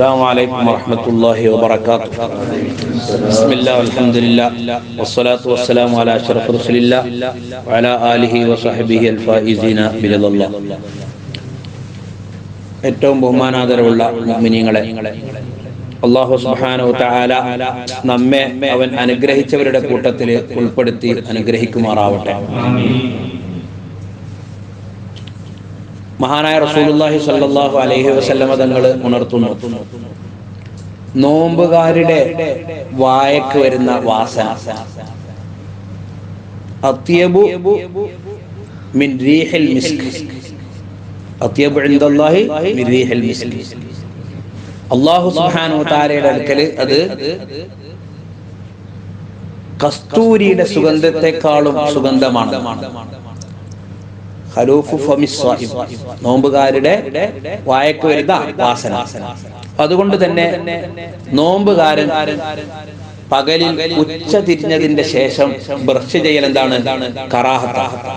السلام عليكم ورحمة الله وبركاته بسم الله والحمد لله والصلاة والسلام على أشرف رسول الله وعلى آله وصحبه الفائزين برضا الله ഏറ്റവും ബഹുമാനാദരവുള്ള മുഅ്മിനീങ്ങളെ അള്ളാഹു സുബ്ഹാനഹു തആല നമ്മെ അവൻ അനുഗ്രഹിച്ചവരുടെ കൂട്ടത്തിൽ ഉൾപ്പെടുത്തി അനുഗ്രഹിക്കുമാറാവട്ടെ മഹാനായ റസൂലുള്ളാഹി സ്വല്ലല്ലാഹു അലൈഹി വസല്ലമ തങ്ങൾ ഉണർത്തുന്നു നോമ്പുകാരുടെ വായക്ക് വരുന്ന വാസന അത്യബു മിൻ റീഹിൽ മിസ്ക് അത്യബു ഇൻദല്ലാഹി മിൻ റീഹിൽ മിസ്ക് അല്ലാഹു സുബ്ഹാനഹു തആലയുടെ അടുക്കൽ അത് കസ്തൂരിയുടെ സുഗന്ധത്തെക്കാളും സുഗന്ധമാണ് ഖലൂഫു ഫമിസ് സ്വാഹിം. നോമ്പുകാരുടെ വായക്ക് വരുന്ന വാസന അതുകൊണ്ട് തന്നെ നോമ്പുകാരൻ പകലിൽ ഉച്ച തിരിഞ്ഞതിന്റെ ശേഷം ബ്രഷ് ചെയ്യൽ എന്താണ് കറാഹത്ത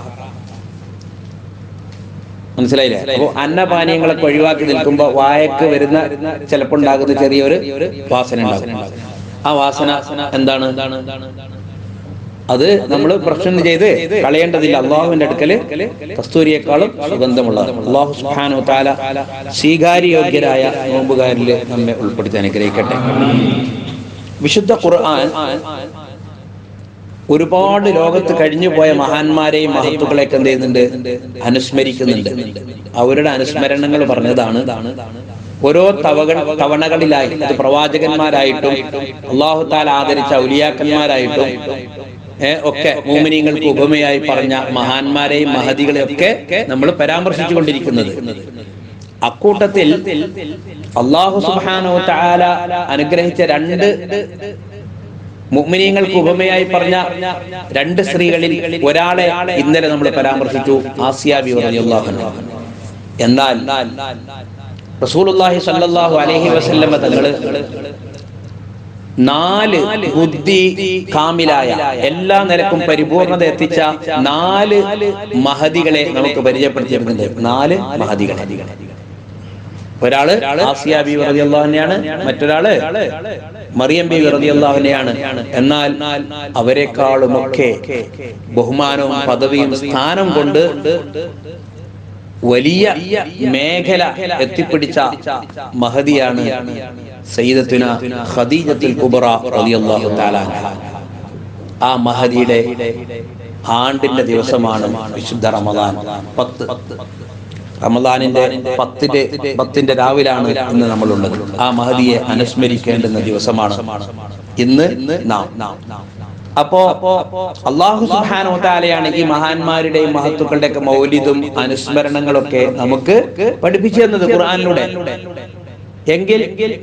മനസ്സിലായില്ലേ അപ്പൊ അന്നപാനീയങ്ങളൊക്കെ ഒഴിവാക്കി നിൽക്കുമ്പോ വായക്ക് വരുന്ന ചിലപ്പോൾ ഉണ്ടാകുന്ന ചെറിയൊരു വാസന ഉണ്ടാകും ആ വാസന എന്താണ് അത് നമ്മൾ പ്രശ്നം ചെയ്ത് കളയേണ്ടതില്ല അള്ളാഹുവിന്റെ അടുക്കല് കസ്തൂരിയെക്കാളും സുഗന്ധമുള്ളത് അള്ളാഹു സുബ്ഹാനഹു താല സ്വീകാര്യയോഗ്യരായ നോമ്പുകാരിൽ നമ്മെ ഉൾപ്പെടുത്തി അനുഗ്രഹിക്കട്ടെ വിശുദ്ധ ഖുർആൻ ഒരുപാട് ലോകത്ത് കഴിഞ്ഞു പോയ മഹാന്മാരെയും മഹത്തുക്കളെയൊക്കെ എന്ത് ചെയ്യുന്നുണ്ട് അനുസ്മരിക്കുന്നുണ്ട് അവരുടെ അനുസ്മരണങ്ങൾ പറഞ്ഞതാണ് ഓരോ തവകൾ തവണകളിലായി അത് പ്രവാചകന്മാരായിട്ടും അള്ളാഹു താല ആദരിച്ച ഔലിയാക്കന്മാരായിട്ടും ഏ, ഒക്കെ മൂമിനിങ്ങൾക്ക് ഉപമയായി പറഞ്ഞ മഹാന്മാരെയും മഹതികളെയും ഒക്കെ നമ്മൾ പരാമർശിച്ചു കൊണ്ടിരിക്കുന്നത് അക്കൂട്ടത്തിൽ അള്ളാഹു സുബ്ഹാനഹു തആല അനുഗ്രഹിച്ച രണ്ട് മുഅ്മിനീങ്ങൾക്ക് ഉപമയായി പറഞ്ഞ രണ്ട് സ്ത്രീകളിൽ ഒരാളെ ഇന്നലെ നമ്മൾ പരാമർശിച്ചു ആസിയ ബി റളിയല്ലാഹു അൻഹ എന്നാൽ റസൂലുള്ളാഹി സ്വല്ലല്ലാഹു അലൈഹി വസല്ലമ തങ്ങള് നാല് ബുദ്ധി കാമിലായ എല്ലാ നിലക്കും പരിപൂർണത എത്തിച്ച നാല് മഹതികളെ നമുക്ക് പരിചയപ്പെടുത്തിയിരുന്നുണ്ട് നാല് മഹതികളെ ഒരാള് ആസിയ ബി റളിയല്ലാഹുവിനെയാണ് മറ്റൊരാള് മറിയം ബി റളിയല്ലാഹുവിനെയാണ് എന്നാൽ അവരെക്കാളുമൊക്കെ ബഹുമാനവും പദവിയും സ്ഥാനം കൊണ്ട് വലിയ മേഖല എത്തിപ്പിടിച്ച മഹതിയാണ് സയ്യിദത്തുന ഖദീജത്തുൽ കുബ്ര റളിയല്ലാഹു തആല അൻഹ. ആ മഹദിയുടെ ആണ്ടിന്റെ ദിവസമാണ് വിശുദ്ധ റമദാൻ പത്ത് റമദാനിന്റെ പത്തിന്റെ പത്തിന്റെ രാവിലാണ് ഇന്ന് നമ്മളുള്ളത് ആ മഹദിയെ അനുസ്മരിക്കേണ്ടുന്ന ദിവസമാണ് ഇന്ന് നാം അപ്പോ അള്ളാഹു സുബ്ഹാനഹു വതആലയാണ് ഈ മഹാന്മാരുടെയും മഹത്തുക്കളുടെ ഒക്കെ മൗലിദും അനുസ്മരണങ്ങളൊക്കെ നമുക്ക് പഠിപ്പിച്ചു തന്നത് ഖുർആനിലൂടെ എങ്കിൽ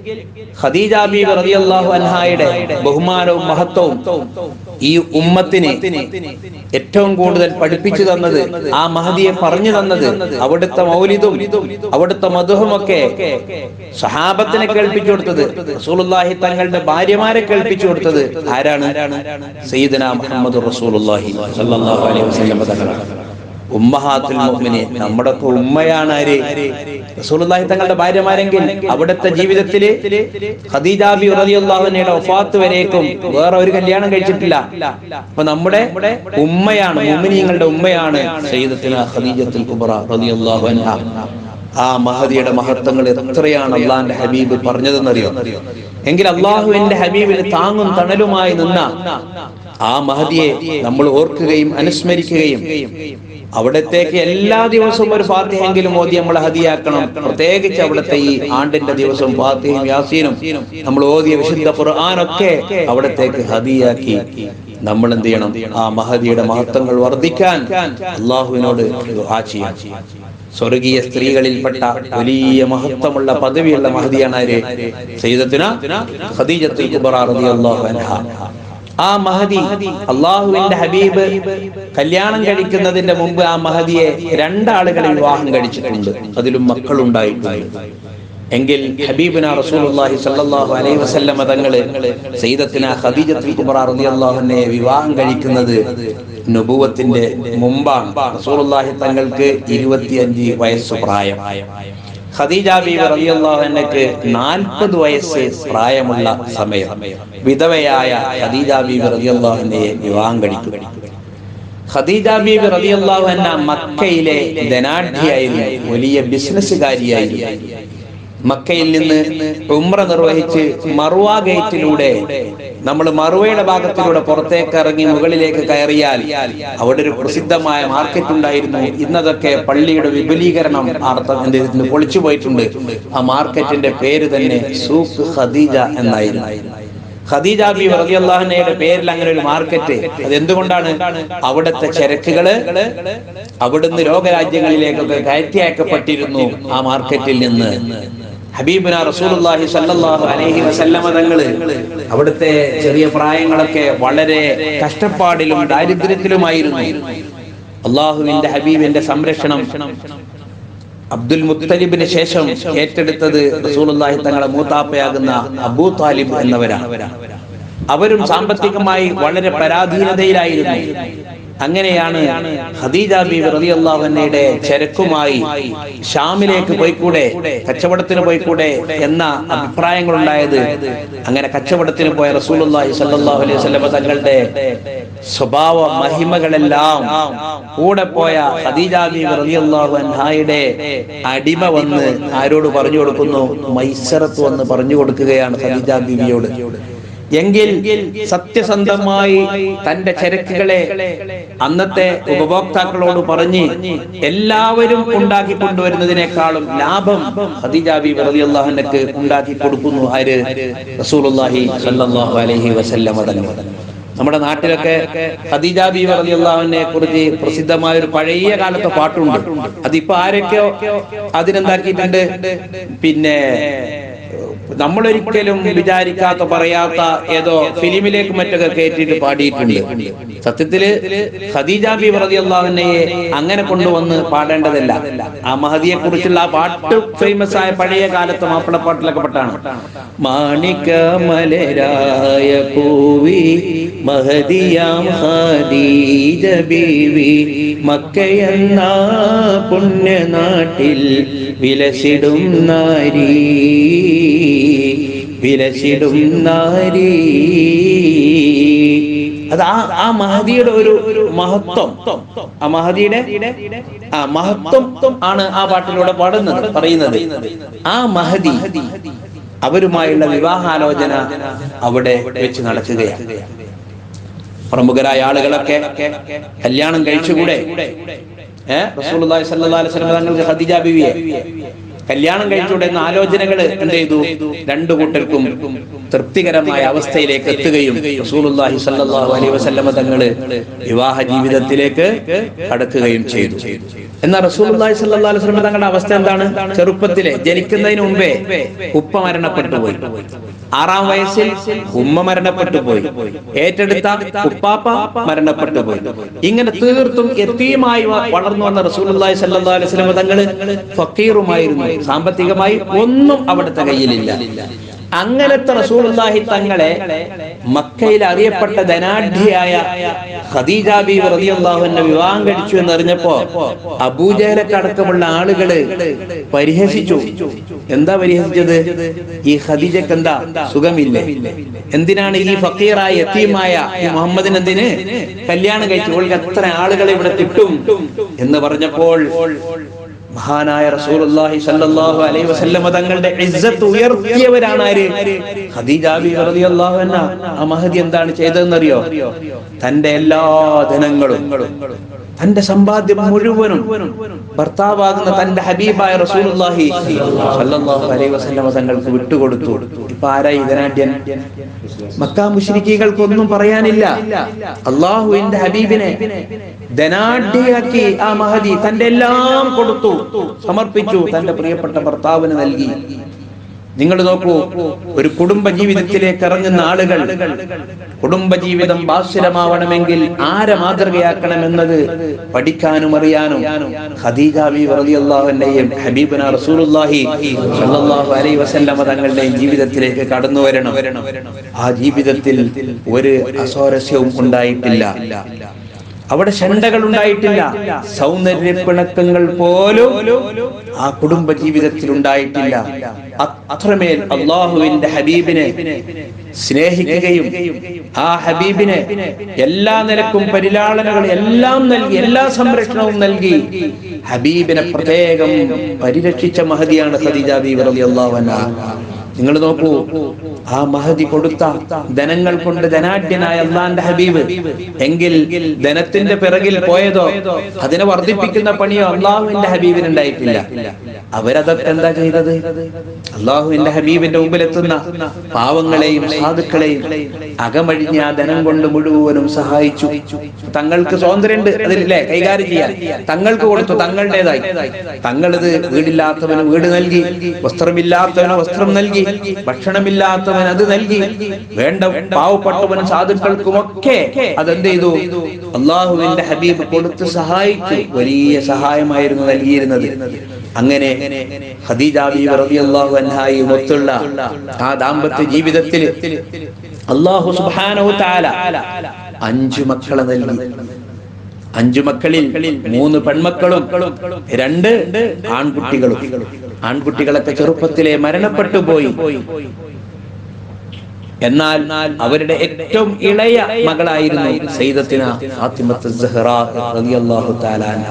ഖദീജ ബീബി റളിയല്ലാഹു അൻഹായുടെ ബഹുമാനവും മഹത്വവും ഈ ഉമ്മത്തിന് ഏറ്റവും കൂടുതൽ പഠിപ്പിച്ചു തന്നത് ആ മഹദിയെ പറഞ്ഞു തന്നത് അവിടുത്തെ മൗലിദും അവിടുത്തെ മധുഹുമൊക്കെ സഹാബത്തിനെ കേൾപ്പിച്ചു കൊടുത്തത് റസൂലുള്ളാഹി തങ്ങളുടെ ഭാര്യമാരെ കേൾപ്പിച്ചു കൊടുത്തത് ആരാണ് സയ്യിദന മുഹമ്മദ് റസൂലുള്ളാഹി സ്വല്ലല്ലാഹു അലൈഹി വസല്ലം തങ്ങളാണ് ഉമ്മഹാത്തുൽ മുഅ്മിനീൻ നമ്മുടെ ഒക്കെ ഉമ്മയാണ് ആര് റസൂലുള്ളാഹി തങ്ങളുടെ ഭാര്യമാരെങ്കിൽ അവിടുത്തെ ജീവിതത്തില് ഖദീജ ബി റളിയല്ലാഹു അൻഹയുടെ വഫാത്ത് വരേക്കും വേറെ ഒരു കല്യാണം കഴിച്ചിട്ടില്ല അപ്പൊ നമ്മുടെ ഉമ്മയാണ് മുഅ്മിനീങ്ങളുടെ ഉമ്മയാണ് സയ്യിദത്തുന ഖദീജത്തുൽ കുബ്ര റളിയല്ലാഹു അൻഹ ആ മഹദിയുടെ മഹത്വങ്ങൾ എത്രയാണ് അള്ളാന്റെ ഹബീബ് പറഞ്ഞതെന്നറിയോ എങ്കിൽ അള്ളാഹുവിന്റെ ഹബീബിന് താങ്ങും തണലുമായി നിന്ന ആ മഹദിയെ നമ്മൾ ഓർക്കുകയും അനുസ്മരിക്കുകയും അവിടത്തേക്ക് എല്ലാ ദിവസവും ഒരു ഫാത്തിഹെങ്കിലും ഓതി നമ്മൾ ഹദിയാക്കണം പ്രത്യേകിച്ച് അവിടുത്തെ ഈ ആണ്ടിന്റെ ദിവസവും ഫാത്തിഹയും യാസീനും നമ്മൾ ഓതിയ വിശുദ്ധ ഖുർആാനൊക്കെ അവിടത്തേക്ക് ഹദിയാക്കി നമ്മൾ എന്ത് ചെയ്യണം ആ മഹദിയുടെ മഹത്വങ്ങൾ വർദ്ധിക്കാൻ അള്ളാഹുവിനോട് ദുആ ചെയ്യാം സ്വർഗീയ സ്ത്രീകളിൽപ്പെട്ട വലിയ മഹത്വമുള്ള പദവിയുള്ള മഹദിയാണ് ആര് സയ്യിദത്തുന ഖദീജത്തുൽ കുബ്ര റളിയല്ലാഹു അൻഹ ആ മഹദി അള്ളാഹുവിന്റെ ഹബീബ് കല്യാണം കഴിക്കുന്നതിന്റെ മുമ്പ് ആ മഹദിയെ രണ്ടാളുകളെ വിവാഹം കഴിച്ചിട്ടുണ്ട് അതിലും മക്കളുണ്ടായിട്ടുണ്ട് എങ്കിൽ ഹബീബിന റസൂലുള്ളാഹി സ്വല്ലല്ലാഹു അലൈഹി വസല്ലമ തങ്ങള് സയ്യിദത്തിന ഖദീജത്തുൽ കുബ്ര റളിയല്ലാഹു അൻഹയെ വിവാഹം കഴിക്കുന്നത് നുബുവത്തിന്റെ മുമ്പാണ് റസൂലുള്ളാഹി തങ്ങൾക്ക് ഇരുപത്തിയഞ്ച് വയസ്സ് പ്രായം ഖദീജ ബീവി റളിയല്ലാഹു അൻഹയ്ക്ക് നാൽപ്പത് വയസ്സ് പ്രായമുള്ള സമയം വിധവയായ ഖദീജ ബീവി റളിയല്ലാഹു അൻഹയെ വിവാഹം കഴിക്കും ഖദീജ ബീവി റളിയല്ലാഹു അൻഹ മക്കയിലെ ധനാഢ്യയായിരുന്നു വലിയ ബിസിനസ്സുകാരിയായിരുന്നു മക്കയിൽ നിന്ന് ഉംറ നിർവഹിച്ച് മറുവ ഗേറ്റിലൂടെ നമ്മൾ മറുവയുടെ ഭാഗത്തിലൂടെ പുറത്തേക്ക് ഇറങ്ങി മുകളിലേക്ക് കയറിയാൽ അവിടെ ഒരു പ്രസിദ്ധമായ മാർക്കറ്റ് ഉണ്ടായിരുന്നു ഇന്നതൊക്കെ പള്ളിയുടെ വിപുലീകരണം അർത്ഥം എന്ത് ചെയ്തിട്ടുണ്ട് പൊളിച്ചു പോയിട്ടുണ്ട് ആ മാർക്കറ്റിന്റെ പേര് തന്നെ സൂഖ് ഖദീജ എന്നായിരുന്നു ഖദീജ ബി റളിയല്ലാഹുവിന്റെ പേരിൽ അങ്ങനെ ഒരു മാർക്കറ്റ് അത് എന്തുകൊണ്ടാണ് അവിടുത്തെ ചരക്കുകള് അവിടുന്ന് ലോകരാജ്യങ്ങളിലേക്കൊക്കെ കയറ്റി അയക്കപ്പെട്ടിരുന്നു ആ മാർക്കറ്റിൽ നിന്ന് ഹബീബിന റസൂലുള്ളാഹി സ്വല്ലല്ലാഹു അലൈഹി വസല്ലമ തങ്ങള് അവിടുത്തെ ചെറിയ പ്രായങ്ങളൊക്കെ വളരെ കഷ്ടപ്പാടിലും ദാരിദ്ര്യത്തിലുമായിരുന്നു അള്ളാഹുവിന്റെ ഹബീബിന്റെ സംരക്ഷണം അബ്ദുൽ മുത്തലിബിന് ശേഷം ഏറ്റെടുത്തത് റസൂലുള്ളാഹി തങ്ങളുടെ മൂത്താപ്പയാകുന്ന അബൂ താലിബ് എന്നവരാണ് അവരും സാമ്പത്തികമായി വളരെ പരാധീനതയിലായിരുന്നു അങ്ങനെയാണ് ഖദീജ ബീബി റളിയല്ലാഹു അൻഹയുടെ ചരക്കുമായി ഷാമിലേക്ക് പോയിക്കൂടെ കച്ചവടത്തിന് പോയിക്കൂടെ എന്ന അഭിപ്രായങ്ങൾ ഉണ്ടായത് അങ്ങനെ കച്ചവടത്തിന് പോയ റസൂലുള്ളാഹി സ്വല്ലല്ലാഹു അലൈഹി വസല്ലം തങ്ങളുടെ സ്വഭാവ മഹിമകളെല്ലാം കൂടെ പോയ ഖദീജ ബീബി റളിയല്ലാഹു അൻഹായുടെ അടിമ വന്ന് ആരോട് പറഞ്ഞു കൊടുക്കുന്നു മൈസറത്ത് വന്ന് പറഞ്ഞു കൊടുക്കുകയാണ് ഖദീജ ബീവിയോട് എങ്കിൽ സത്യസന്ധമായി തന്റെ ചരക്കുകളെ അന്നത്തെ ഉപഭോക്താക്കളോട് പറഞ്ഞ് എല്ലാവരും ഉണ്ടാക്കി കൊണ്ടുവരുന്നതിനേക്കാളും ലാഭം ഖദീജ ബീബി റളിയല്ലാഹു അൻഹക്ക് ഉണ്ടാക്കി കൊടുക്കുന്നു ആര് റസൂലുള്ളാഹി സ്വല്ലല്ലാഹു അലൈഹി വസല്ലമ തങ്ങൾ നമ്മുടെ നാട്ടിലൊക്കെ ഖദീജ ബീബി റളിയല്ലാഹുവിനെ കുറിച്ച് പ്രസിദ്ധമായ ഒരു പഴയ കാലത്തെ പാട്ടുണ്ട് അതിപ്പോ ആരൊക്കെയോ അതിനെന്താക്കിയിട്ടുണ്ട് പിന്നെ നമ്മളൊരിക്കലും വിചാരിക്കാത്ത പറയാത്ത ഏതോ ഫിലിമിലേക്ക് മറ്റൊക്കെ കയറ്റിയിട്ട് പാടിയിട്ടുണ്ട് സത്യത്തില് ഖദീജ ബി റളിയല്ലാഹുവിനെ അങ്ങനെ കൊണ്ടുവന്ന് പാടേണ്ടതല്ല ആ മഹദിയെ കുറിച്ചുള്ള ആ പാട്ട് ഫേമസ് ആയ പഴയ കാലത്ത് മാപ്പിളപ്പാട്ടിലൊക്കെ പെട്ടാണ് മാണിക മലരായ പൂവി മഹദിയാം ഖദീജ ബീവി മക്കയെന്ന പുണ്യനാട്ടിൽ വിലസിടും നാരീ വിലസിടും നാരീ അത് ആ ആ മഹദിയുടെ ഒരു ഒരു മഹത്വം ആ മഹദിയുടെ ആ മഹത്വം ആണ് ആ പാട്ടിലൂടെ പാടുന്നത് പറയുന്നത് ആ മഹദി അവരുമായുള്ള വിവാഹാലോചന അവിടെ വെച്ച് നടക്കുകയാണ് പ്രമുഖരായ ആളുകളൊക്കെ കല്യാണം കഴിച്ചുകൂടെ ഏഹ് റസൂലുള്ളാഹി സ്വല്ലല്ലാഹു അലൈഹി വസല്ലം തങ്ങൾക്ക് ഖദീജ ബിവിയെ കല്യാണം കഴിച്ചുകൂടെ എന്ന ആലോചനകൾ എന്ത് ചെയ്തു രണ്ടു കൂട്ടർക്കും തൃപ്തികരമായ അവസ്ഥയിലേക്ക് എത്തുകയും റസൂലുള്ളാഹി സ്വല്ലല്ലാഹു അലൈഹി വസല്ലമ തങ്ങള് വിവാഹ ജീവിതത്തിലേക്ക് കടക്കുകയും ചെയ്തു എന്നാൽ റസൂലുള്ളാഹി സ്വല്ലല്ലാഹു അലൈഹി വസല്ലമ തങ്ങളുടെ അവസ്ഥ എന്താണ് ചെറുപ്പത്തിലെ ജനിക്കുന്നതിന് മുമ്പേ ഉപ്പ മരണപ്പെട്ടു പോയി ആറാം വയസ്സിൽ ഉമ്മ മരണപ്പെട്ടു പോയി ഏറ്റെടുത്ത ഉപ്പാപ്പ മരണപ്പെട്ടു പോയി ഇങ്ങനെ തീർത്തും എത്തിയുമായി വളർന്നു വന്ന റസൂലുള്ളാഹി സ്വല്ലല്ലാഹു അലൈഹി വസല്ലമ തങ്ങള് ഫക്കീറുമായിരുന്നു സാമ്പത്തികമായി ഒന്നും അവിടുത്തെ കയ്യിലില്ല അങ്ങനത്തെ റസൂലുള്ളാഹി തങ്ങളെ മക്കയിൽ അറിയപ്പെട്ട ധനാഢ്യയായ ഖദീജ ബീവി റളിയല്ലാഹു അൻഹ വിവാഹം കഴിച്ചു എന്നറിഞ്ഞപ്പോ അബൂജഹലൊക്കെ അടക്കമുള്ള ആളുകള് പരിഹസിച്ചു എന്താ പരിഹസിച്ചത് ഈ ഖദീജക്ക് എന്താ സുഖമില്ലേ എന്തിനാണ് ഈ ഫക്കീറായ യത്തീമായ ഈ മുഹമ്മദിന് എന്തിന് കല്യാണം കഴിച്ചു ഇവൾക്ക് എത്ര ആളുകളെ ഇവിടെ കിട്ടും എന്ന് പറഞ്ഞപ്പോൾ മഹാനായ റസൂലുള്ളാഹി സ്വല്ലല്ലാഹു അലൈഹി വസല്ലമ തങ്ങളുടെ ഇസ്സത്ത് ഉയർത്തിയവരാണ് ആര് ഖദീജ ബിബി റളിയല്ലാഹു അൻഹ ആ മഹദി എന്താണ് ചെയ്തതെന്നറിയോ തന്റെ എല്ലാ ധനങ്ങളും തന്റെ സമ്പാദ്യം മുഴുവനും ഭർത്താവാകുന്ന തന്റെ ഹബീബായ റസൂലുള്ളാഹി സ്വല്ലല്ലാഹു അലൈഹി വസല്ലമ തങ്ങൾക്ക് വിട്ടുകൊടുത്തു ഇപ്പൊ ആരായി ധനാഢ്യൻ മക്കാ മുശ്രിക്കീകൾക്കൊന്നും പറയാനില്ല അള്ളാഹുവിന്റെ ഹബീബിനെ ധനാഢ്യയാക്കി ആ മഹദി തന്റെ എല്ലാം കൊടുത്തു സമർപ്പിച്ചു തന്റെ പ്രിയപ്പെട്ട ഭർത്താവിന് നൽകി നിങ്ങൾ നോക്കൂ ഒരു കുടുംബ ജീവിതത്തിലേക്ക് ഇറങ്ങുന്ന ആളുകൾ കുടുംബ ജീവിതം ബാസുരമാവണമെങ്കിൽ ആരെ മാതൃകയാക്കണമെന്നത് പഠിക്കാനും അറിയാനും ഖദീജ ബി റളിയല്ലാഹുവിന്റെയും ഹബീബന റസൂലുള്ളാഹി സ്വല്ലല്ലാഹു അലൈഹി വസല്ലമ തങ്ങളുടെയും ജീവിതത്തിലേക്ക് കടന്നു വരണം ആ ജീവിതത്തിൽ ഒരു അസ്വാരസ്യവും ഉണ്ടായിട്ടില്ല അവിടെ ഷണ്ടകൾ ഉണ്ടായിട്ടില്ല സൗന്ദര്യ പിണക്കങ്ങൾ പോലും ആ കുടുംബ ജീവിതത്തിൽ ഉണ്ടായിട്ടില്ല അത്രമേൽ അള്ളാഹുവിന്റെ ഹബീബിനെ സ്നേഹിക്കുകയും ആ ഹബീബിനെ എല്ലാ നിലക്കും പരിലാളനകൾ എല്ലാം നൽകി എല്ലാ സംരക്ഷണവും നൽകി ഹബീബിനെ പ്രത്യേകം പരിരക്ഷിച്ച മഹതിയാണ് ഖദീജ ബീബി റളിയല്ലാഹു അൻഹ നിങ്ങൾ നോക്കൂ ആ മഹദി കൊടുത്ത ധനങ്ങൾ കൊണ്ട് ധനാഢ്യനായ അള്ളാന്റെ ഹബീബ് എങ്കിൽ ധനത്തിന്റെ പിറകിൽ പോയതോ അതിനെ വർദ്ധിപ്പിക്കുന്ന പണിയോ അള്ളാഹുവിന്റെ ഹബീബിന് ഉണ്ടായിട്ടില്ല അവരതൊക്കെ എന്താ ചെയ്തത് അള്ളാഹുവിന്റെ ഹബീബിന്റെ മുമ്പിലെത്തുന്ന പാവങ്ങളെയും സാധുക്കളെയും അകമഴിഞ്ഞ ആ ധനം കൊണ്ട് മുഴുവനും സഹായിച്ചു തങ്ങൾക്ക് സ്വാതന്ത്ര്യമുണ്ട് അതിലെ കൈകാര്യം ചെയ്യാൻ തങ്ങൾക്ക് കൊടുത്തു തങ്ങളുടേതായി തങ്ങളിത് വീടില്ലാത്തവന് വീട് നൽകി വസ്ത്രമില്ലാത്തവന് വസ്ത്രം നൽകി ഭക്ഷണമില്ലാത്തവൻ അത് നൽകി വേണ്ട പാവപ്പെട്ടവനും സാധുക്കൾക്കുമൊക്കെ അതെന്ത് ചെയ്തു അള്ളാഹുവിന്റെ ഹബീബ് കൊടുത്ത് സഹായിച്ചു വലിയ സഹായമായിരുന്നു നൽകിയിരുന്നത് അങ്ങനെ ഖദീജ ബീവി റളിയല്ലാഹു അൻഹായും ഒത്തുള്ള ആ ദാമ്പത്യ ജീവിതത്തിൽ അള്ളാഹു സുബ്ഹാനഹു തആല അഞ്ചു മക്കളെ നൽകി അഞ്ചു മക്കളിൽ മൂന്ന് പെൺമക്കളും രണ്ട് ആൺകുട്ടികളും ആൺകുട്ടികളൊക്കെ ചെറുപ്പത്തിലെ മരണപ്പെട്ടു പോയി എന്നാൽ അവരുടെ ഏറ്റവും ഇളയ മകളായിരുന്നു സയ്യിദത്തിന ഫാത്തിമത്ത് സഹ്റ റളിയല്ലാഹു തആല അൻഹ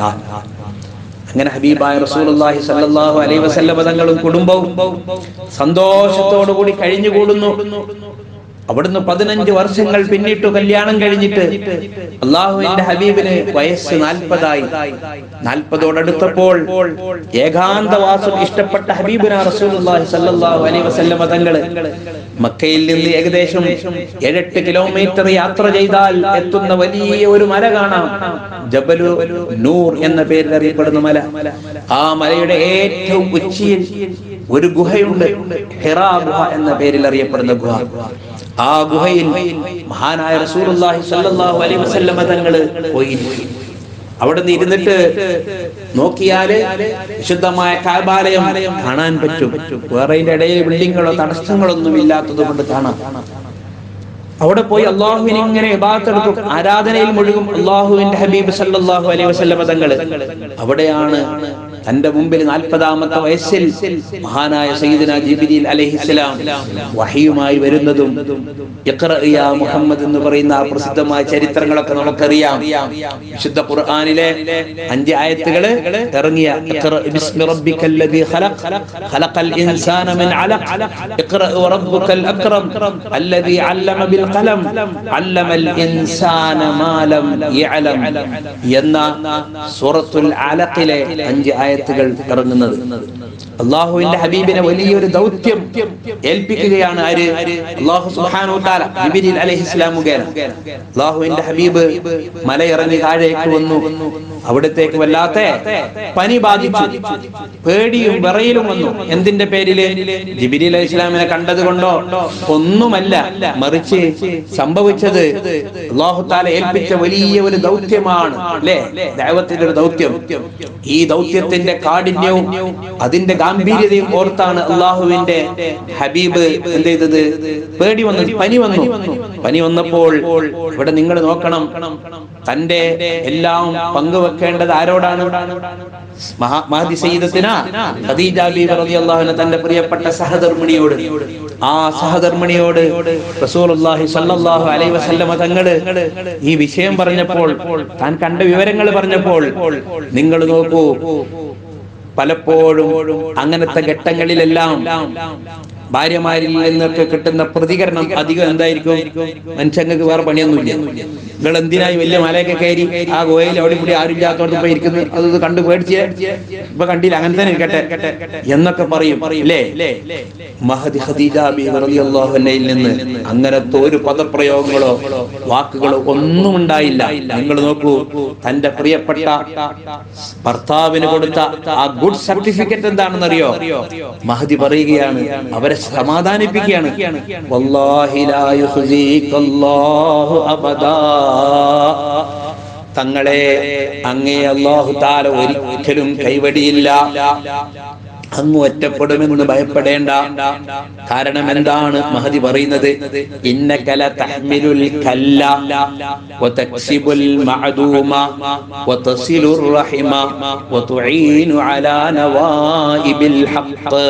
അങ്ങനെ ഹബീബായ റസൂലുള്ളാഹി സ്വല്ലല്ലാഹു അലൈഹി വസല്ലമ തങ്ങളും കുടുംബവും സന്തോഷത്തോടു കൂടി കഴിഞ്ഞുകൂടുന്നു അവിടുന്ന് പതിനഞ്ച് വർഷങ്ങൾ പിന്നിട്ടു കല്യാണം കഴിഞ്ഞിട്ട് അള്ളാഹുവിന്റെ ഹബീബിന് വയസ്സ് നാൽപ്പതായി നാൽപ്പതോടടുത്തപ്പോൾ ഏകാന്തവാസം ഇഷ്ടപ്പെട്ട ഹബീബിന റസൂലുള്ളാഹി സ്വല്ലല്ലാഹു അലൈഹി വസല്ലമ തങ്ങള് മക്കയിൽ നിന്ന് ഏകദേശം ഏഴെട്ട് കിലോമീറ്റർ യാത്ര ചെയ്താൽ എത്തുന്ന വലിയ ഒരു മല കാണാം ജബലു നൂർ എന്ന പേരിൽ അറിയപ്പെടുന്ന മല ആ മലയുടെ ഏറ്റവും ഉച്ചിയിൽ ഒരു ഗുഹയുണ്ട് ഹിറാ ഗുഹ എന്ന പേരിൽ അറിയപ്പെടുന്ന ഗുഹ ആ ഗുഹയിൽ മഹാനായ റസൂലുള്ളാഹി സ്വല്ലല്ലാഹു അലൈഹി വസല്ലമ തങ്ങള് പോയി അവിടെ നിന്ന് ഇരുന്നിട്ട് നോക്കിയാല് വിശുദ്ധമായ കാബാലയം കാണാൻ പറ്റും വേറെ അതിന്റെ ഇടയിൽ ബിൽഡിങ്ങുകളോ തടസ്സങ്ങളോ ഒന്നും ഇല്ലാത്തത് കൊണ്ട് കാണാം അവിടെ പോയി അള്ളാഹുവിനെ ഇങ്ങനെ ഇബാദത്തെടുക്കും ആരാധനയിൽ മുഴുകും അള്ളാഹുവിന്റെ ഹബീബ് സല്ലല്ലാഹു അലൈഹി വസല്ലമ തങ്ങള് അവിടെയാണ് തന്റെ മുമ്പിൽ നാൽപ്പതാമത്തെ വയസ്സിൽ മഹാനായ സയ്യിദന ജിബ്രീൽ അലൈഹിസ്സലാം വഹിയുമായി വരുന്നതും ഇഖ്റ യാ മുഹമ്മദ് എന്ന് പറയുന്ന ആ പ്രസിദ്ധമായ ചരിത്രങ്ങളൊക്കെ നമുക്കറിയാം വിശുദ്ധ ഖുർആനിലെ അഞ്ച് ആയത്തുകള് ഇറങ്ങിയ ഇഖ്റ ബിസ്മി റബ്ബിക്കൽ ലദീ ഖലഖ് ഖലഖൽ ഇൻസാന മിൻ അലഖ് ഇഖ്റ വറബ്ബുക്കൽ അക്രം الذي علم بالقلم علم الإنسان ما لم يعلم എന്ന സൂറത്തുൽ അലഖിലെ അഞ്ച് ആയത്തുകൾ ഇറങ്ങുന്നത് അള്ളാഹുവിന്റെ ഹബീബിനെ വലിയൊരു ദൗത്യം ഏൽപ്പിക്കുകയാണ് ആര് അള്ളാഹു സുബ്ഹാനഹു തആല ജിബ്രീൽ അലൈഹിസ്സലാം മുഖേന അള്ളാഹുവിന്റെ ഹബീബ് മലയിറങ്ങി താഴേക്ക് വന്നു അവിടത്തേക്ക് വല്ലാത്ത പനി ബാധിച്ചു പേടിയും വിറയിലും വന്നു എന്തിന്റെ പേരില് ജിബിരി അലൈഹി ഇസ്ലാമിനെ കണ്ടത് കൊണ്ടോ ഒന്നുമല്ല മറിച്ച് സംഭവിച്ചത് അള്ളാഹു താല ഏൽപ്പിച്ച വലിയ ഒരു ദൗത്യമാണ് അല്ലേ ദൈവത്തിന്റെ ഒരു ദൗത്യം ഈ ദൗത്യത്തിന്റെ കാഠിന്യവും അതിന്റെ ഗാംഭീര്യതയും ഓർത്താണ് അള്ളാഹുവിന്റെ ഹബീബ് എന്ത് ചെയ്തത് പേടി വന്നു പനി വന്നു പനി വന്നപ്പോൾ ഇവിടെ നിങ്ങൾ നോക്കണം തന്റെ എല്ലാം പങ്കുവെക്കേണ്ടത് ആരോടാണ് മഹാ- മഹദി സയ്യിദത്തിന ഖദീജ ബീബി റളിയല്ലാഹു അൻഹ തന്റെ പ്രിയപ്പെട്ട സഹധർമ്മിണിയോട് ആ സഹധർമ്മിണിയോട് റസൂലുള്ളാഹി സ്വല്ലല്ലാഹു അലൈഹി വസല്ലമ തങ്ങള് ഈ വിഷയം പറഞ്ഞപ്പോൾ താൻ കണ്ട വിവരങ്ങൾ പറഞ്ഞപ്പോൾ നിങ്ങൾ നോക്കൂ പലപ്പോഴും അങ്ങനത്തെ ഘട്ടങ്ങളിലെല്ലാം ഭാര്യമാരിൽ നിന്നൊക്കെ കിട്ടുന്ന പ്രതികരണം അധികം എന്തായിരിക്കും മനുഷ്യങ്ങൾക്ക് വേറെ പണിയൊന്നുമില്ല നിങ്ങൾ എന്തിനായി വലിയ മലയൊക്കെ കയറി ആ ഗോയയിൽ അവിടെ കൂടി ആരും ഇല്ലാത്തോണ്ട് പോയി ഇരിക്കുന്നു അത് ഇത് കണ്ടു പേടിച്ച് ഇപ്പൊ കണ്ടില്ല അങ്ങനെ തന്നെ ഇരിക്കട്ടെ എന്നൊക്കെ പറയും അല്ലേ മഹദി ഖദീജ ബീവി റളിയല്ലാഹു അൻഹയിൽ നിന്ന് അങ്ങനത്തെ ഒരു പദപ്രയോഗങ്ങളോ വാക്കുകളോ ഒന്നും ഉണ്ടായില്ല നിങ്ങൾ നോക്കൂ തന്റെ പ്രിയപ്പെട്ട ഭർത്താവിന് കൊടുത്ത ആ ഗുഡ് സർട്ടിഫിക്കറ്റ് എന്താണെന്ന് അറിയോ മഹദി പറയുകയാണ് അവരെ സമാധാനിപ്പിക്കുകയാണ് വല്ലാഹി ലാ യുഖ്സീകല്ലാഹു അബദാ തങ്ങളെ അങ്ങേ അല്ലാഹു താല ഒരിക്കലും കൈവടിയില്ല അങ്ങ് ഒറ്റപ്പെടുമെന്ന് ഭയപ്പെടേണ്ട കാരണം എന്താണ് മഹദി പറയുന്നത് ഇന്നകല തഹ്മിലുൽ കല്ല വതക്സിബുൽ മഅദൂമ വതസിലുർ റഹിമ വതുഈനു അലാ നവായിബിൽ ഹഖ്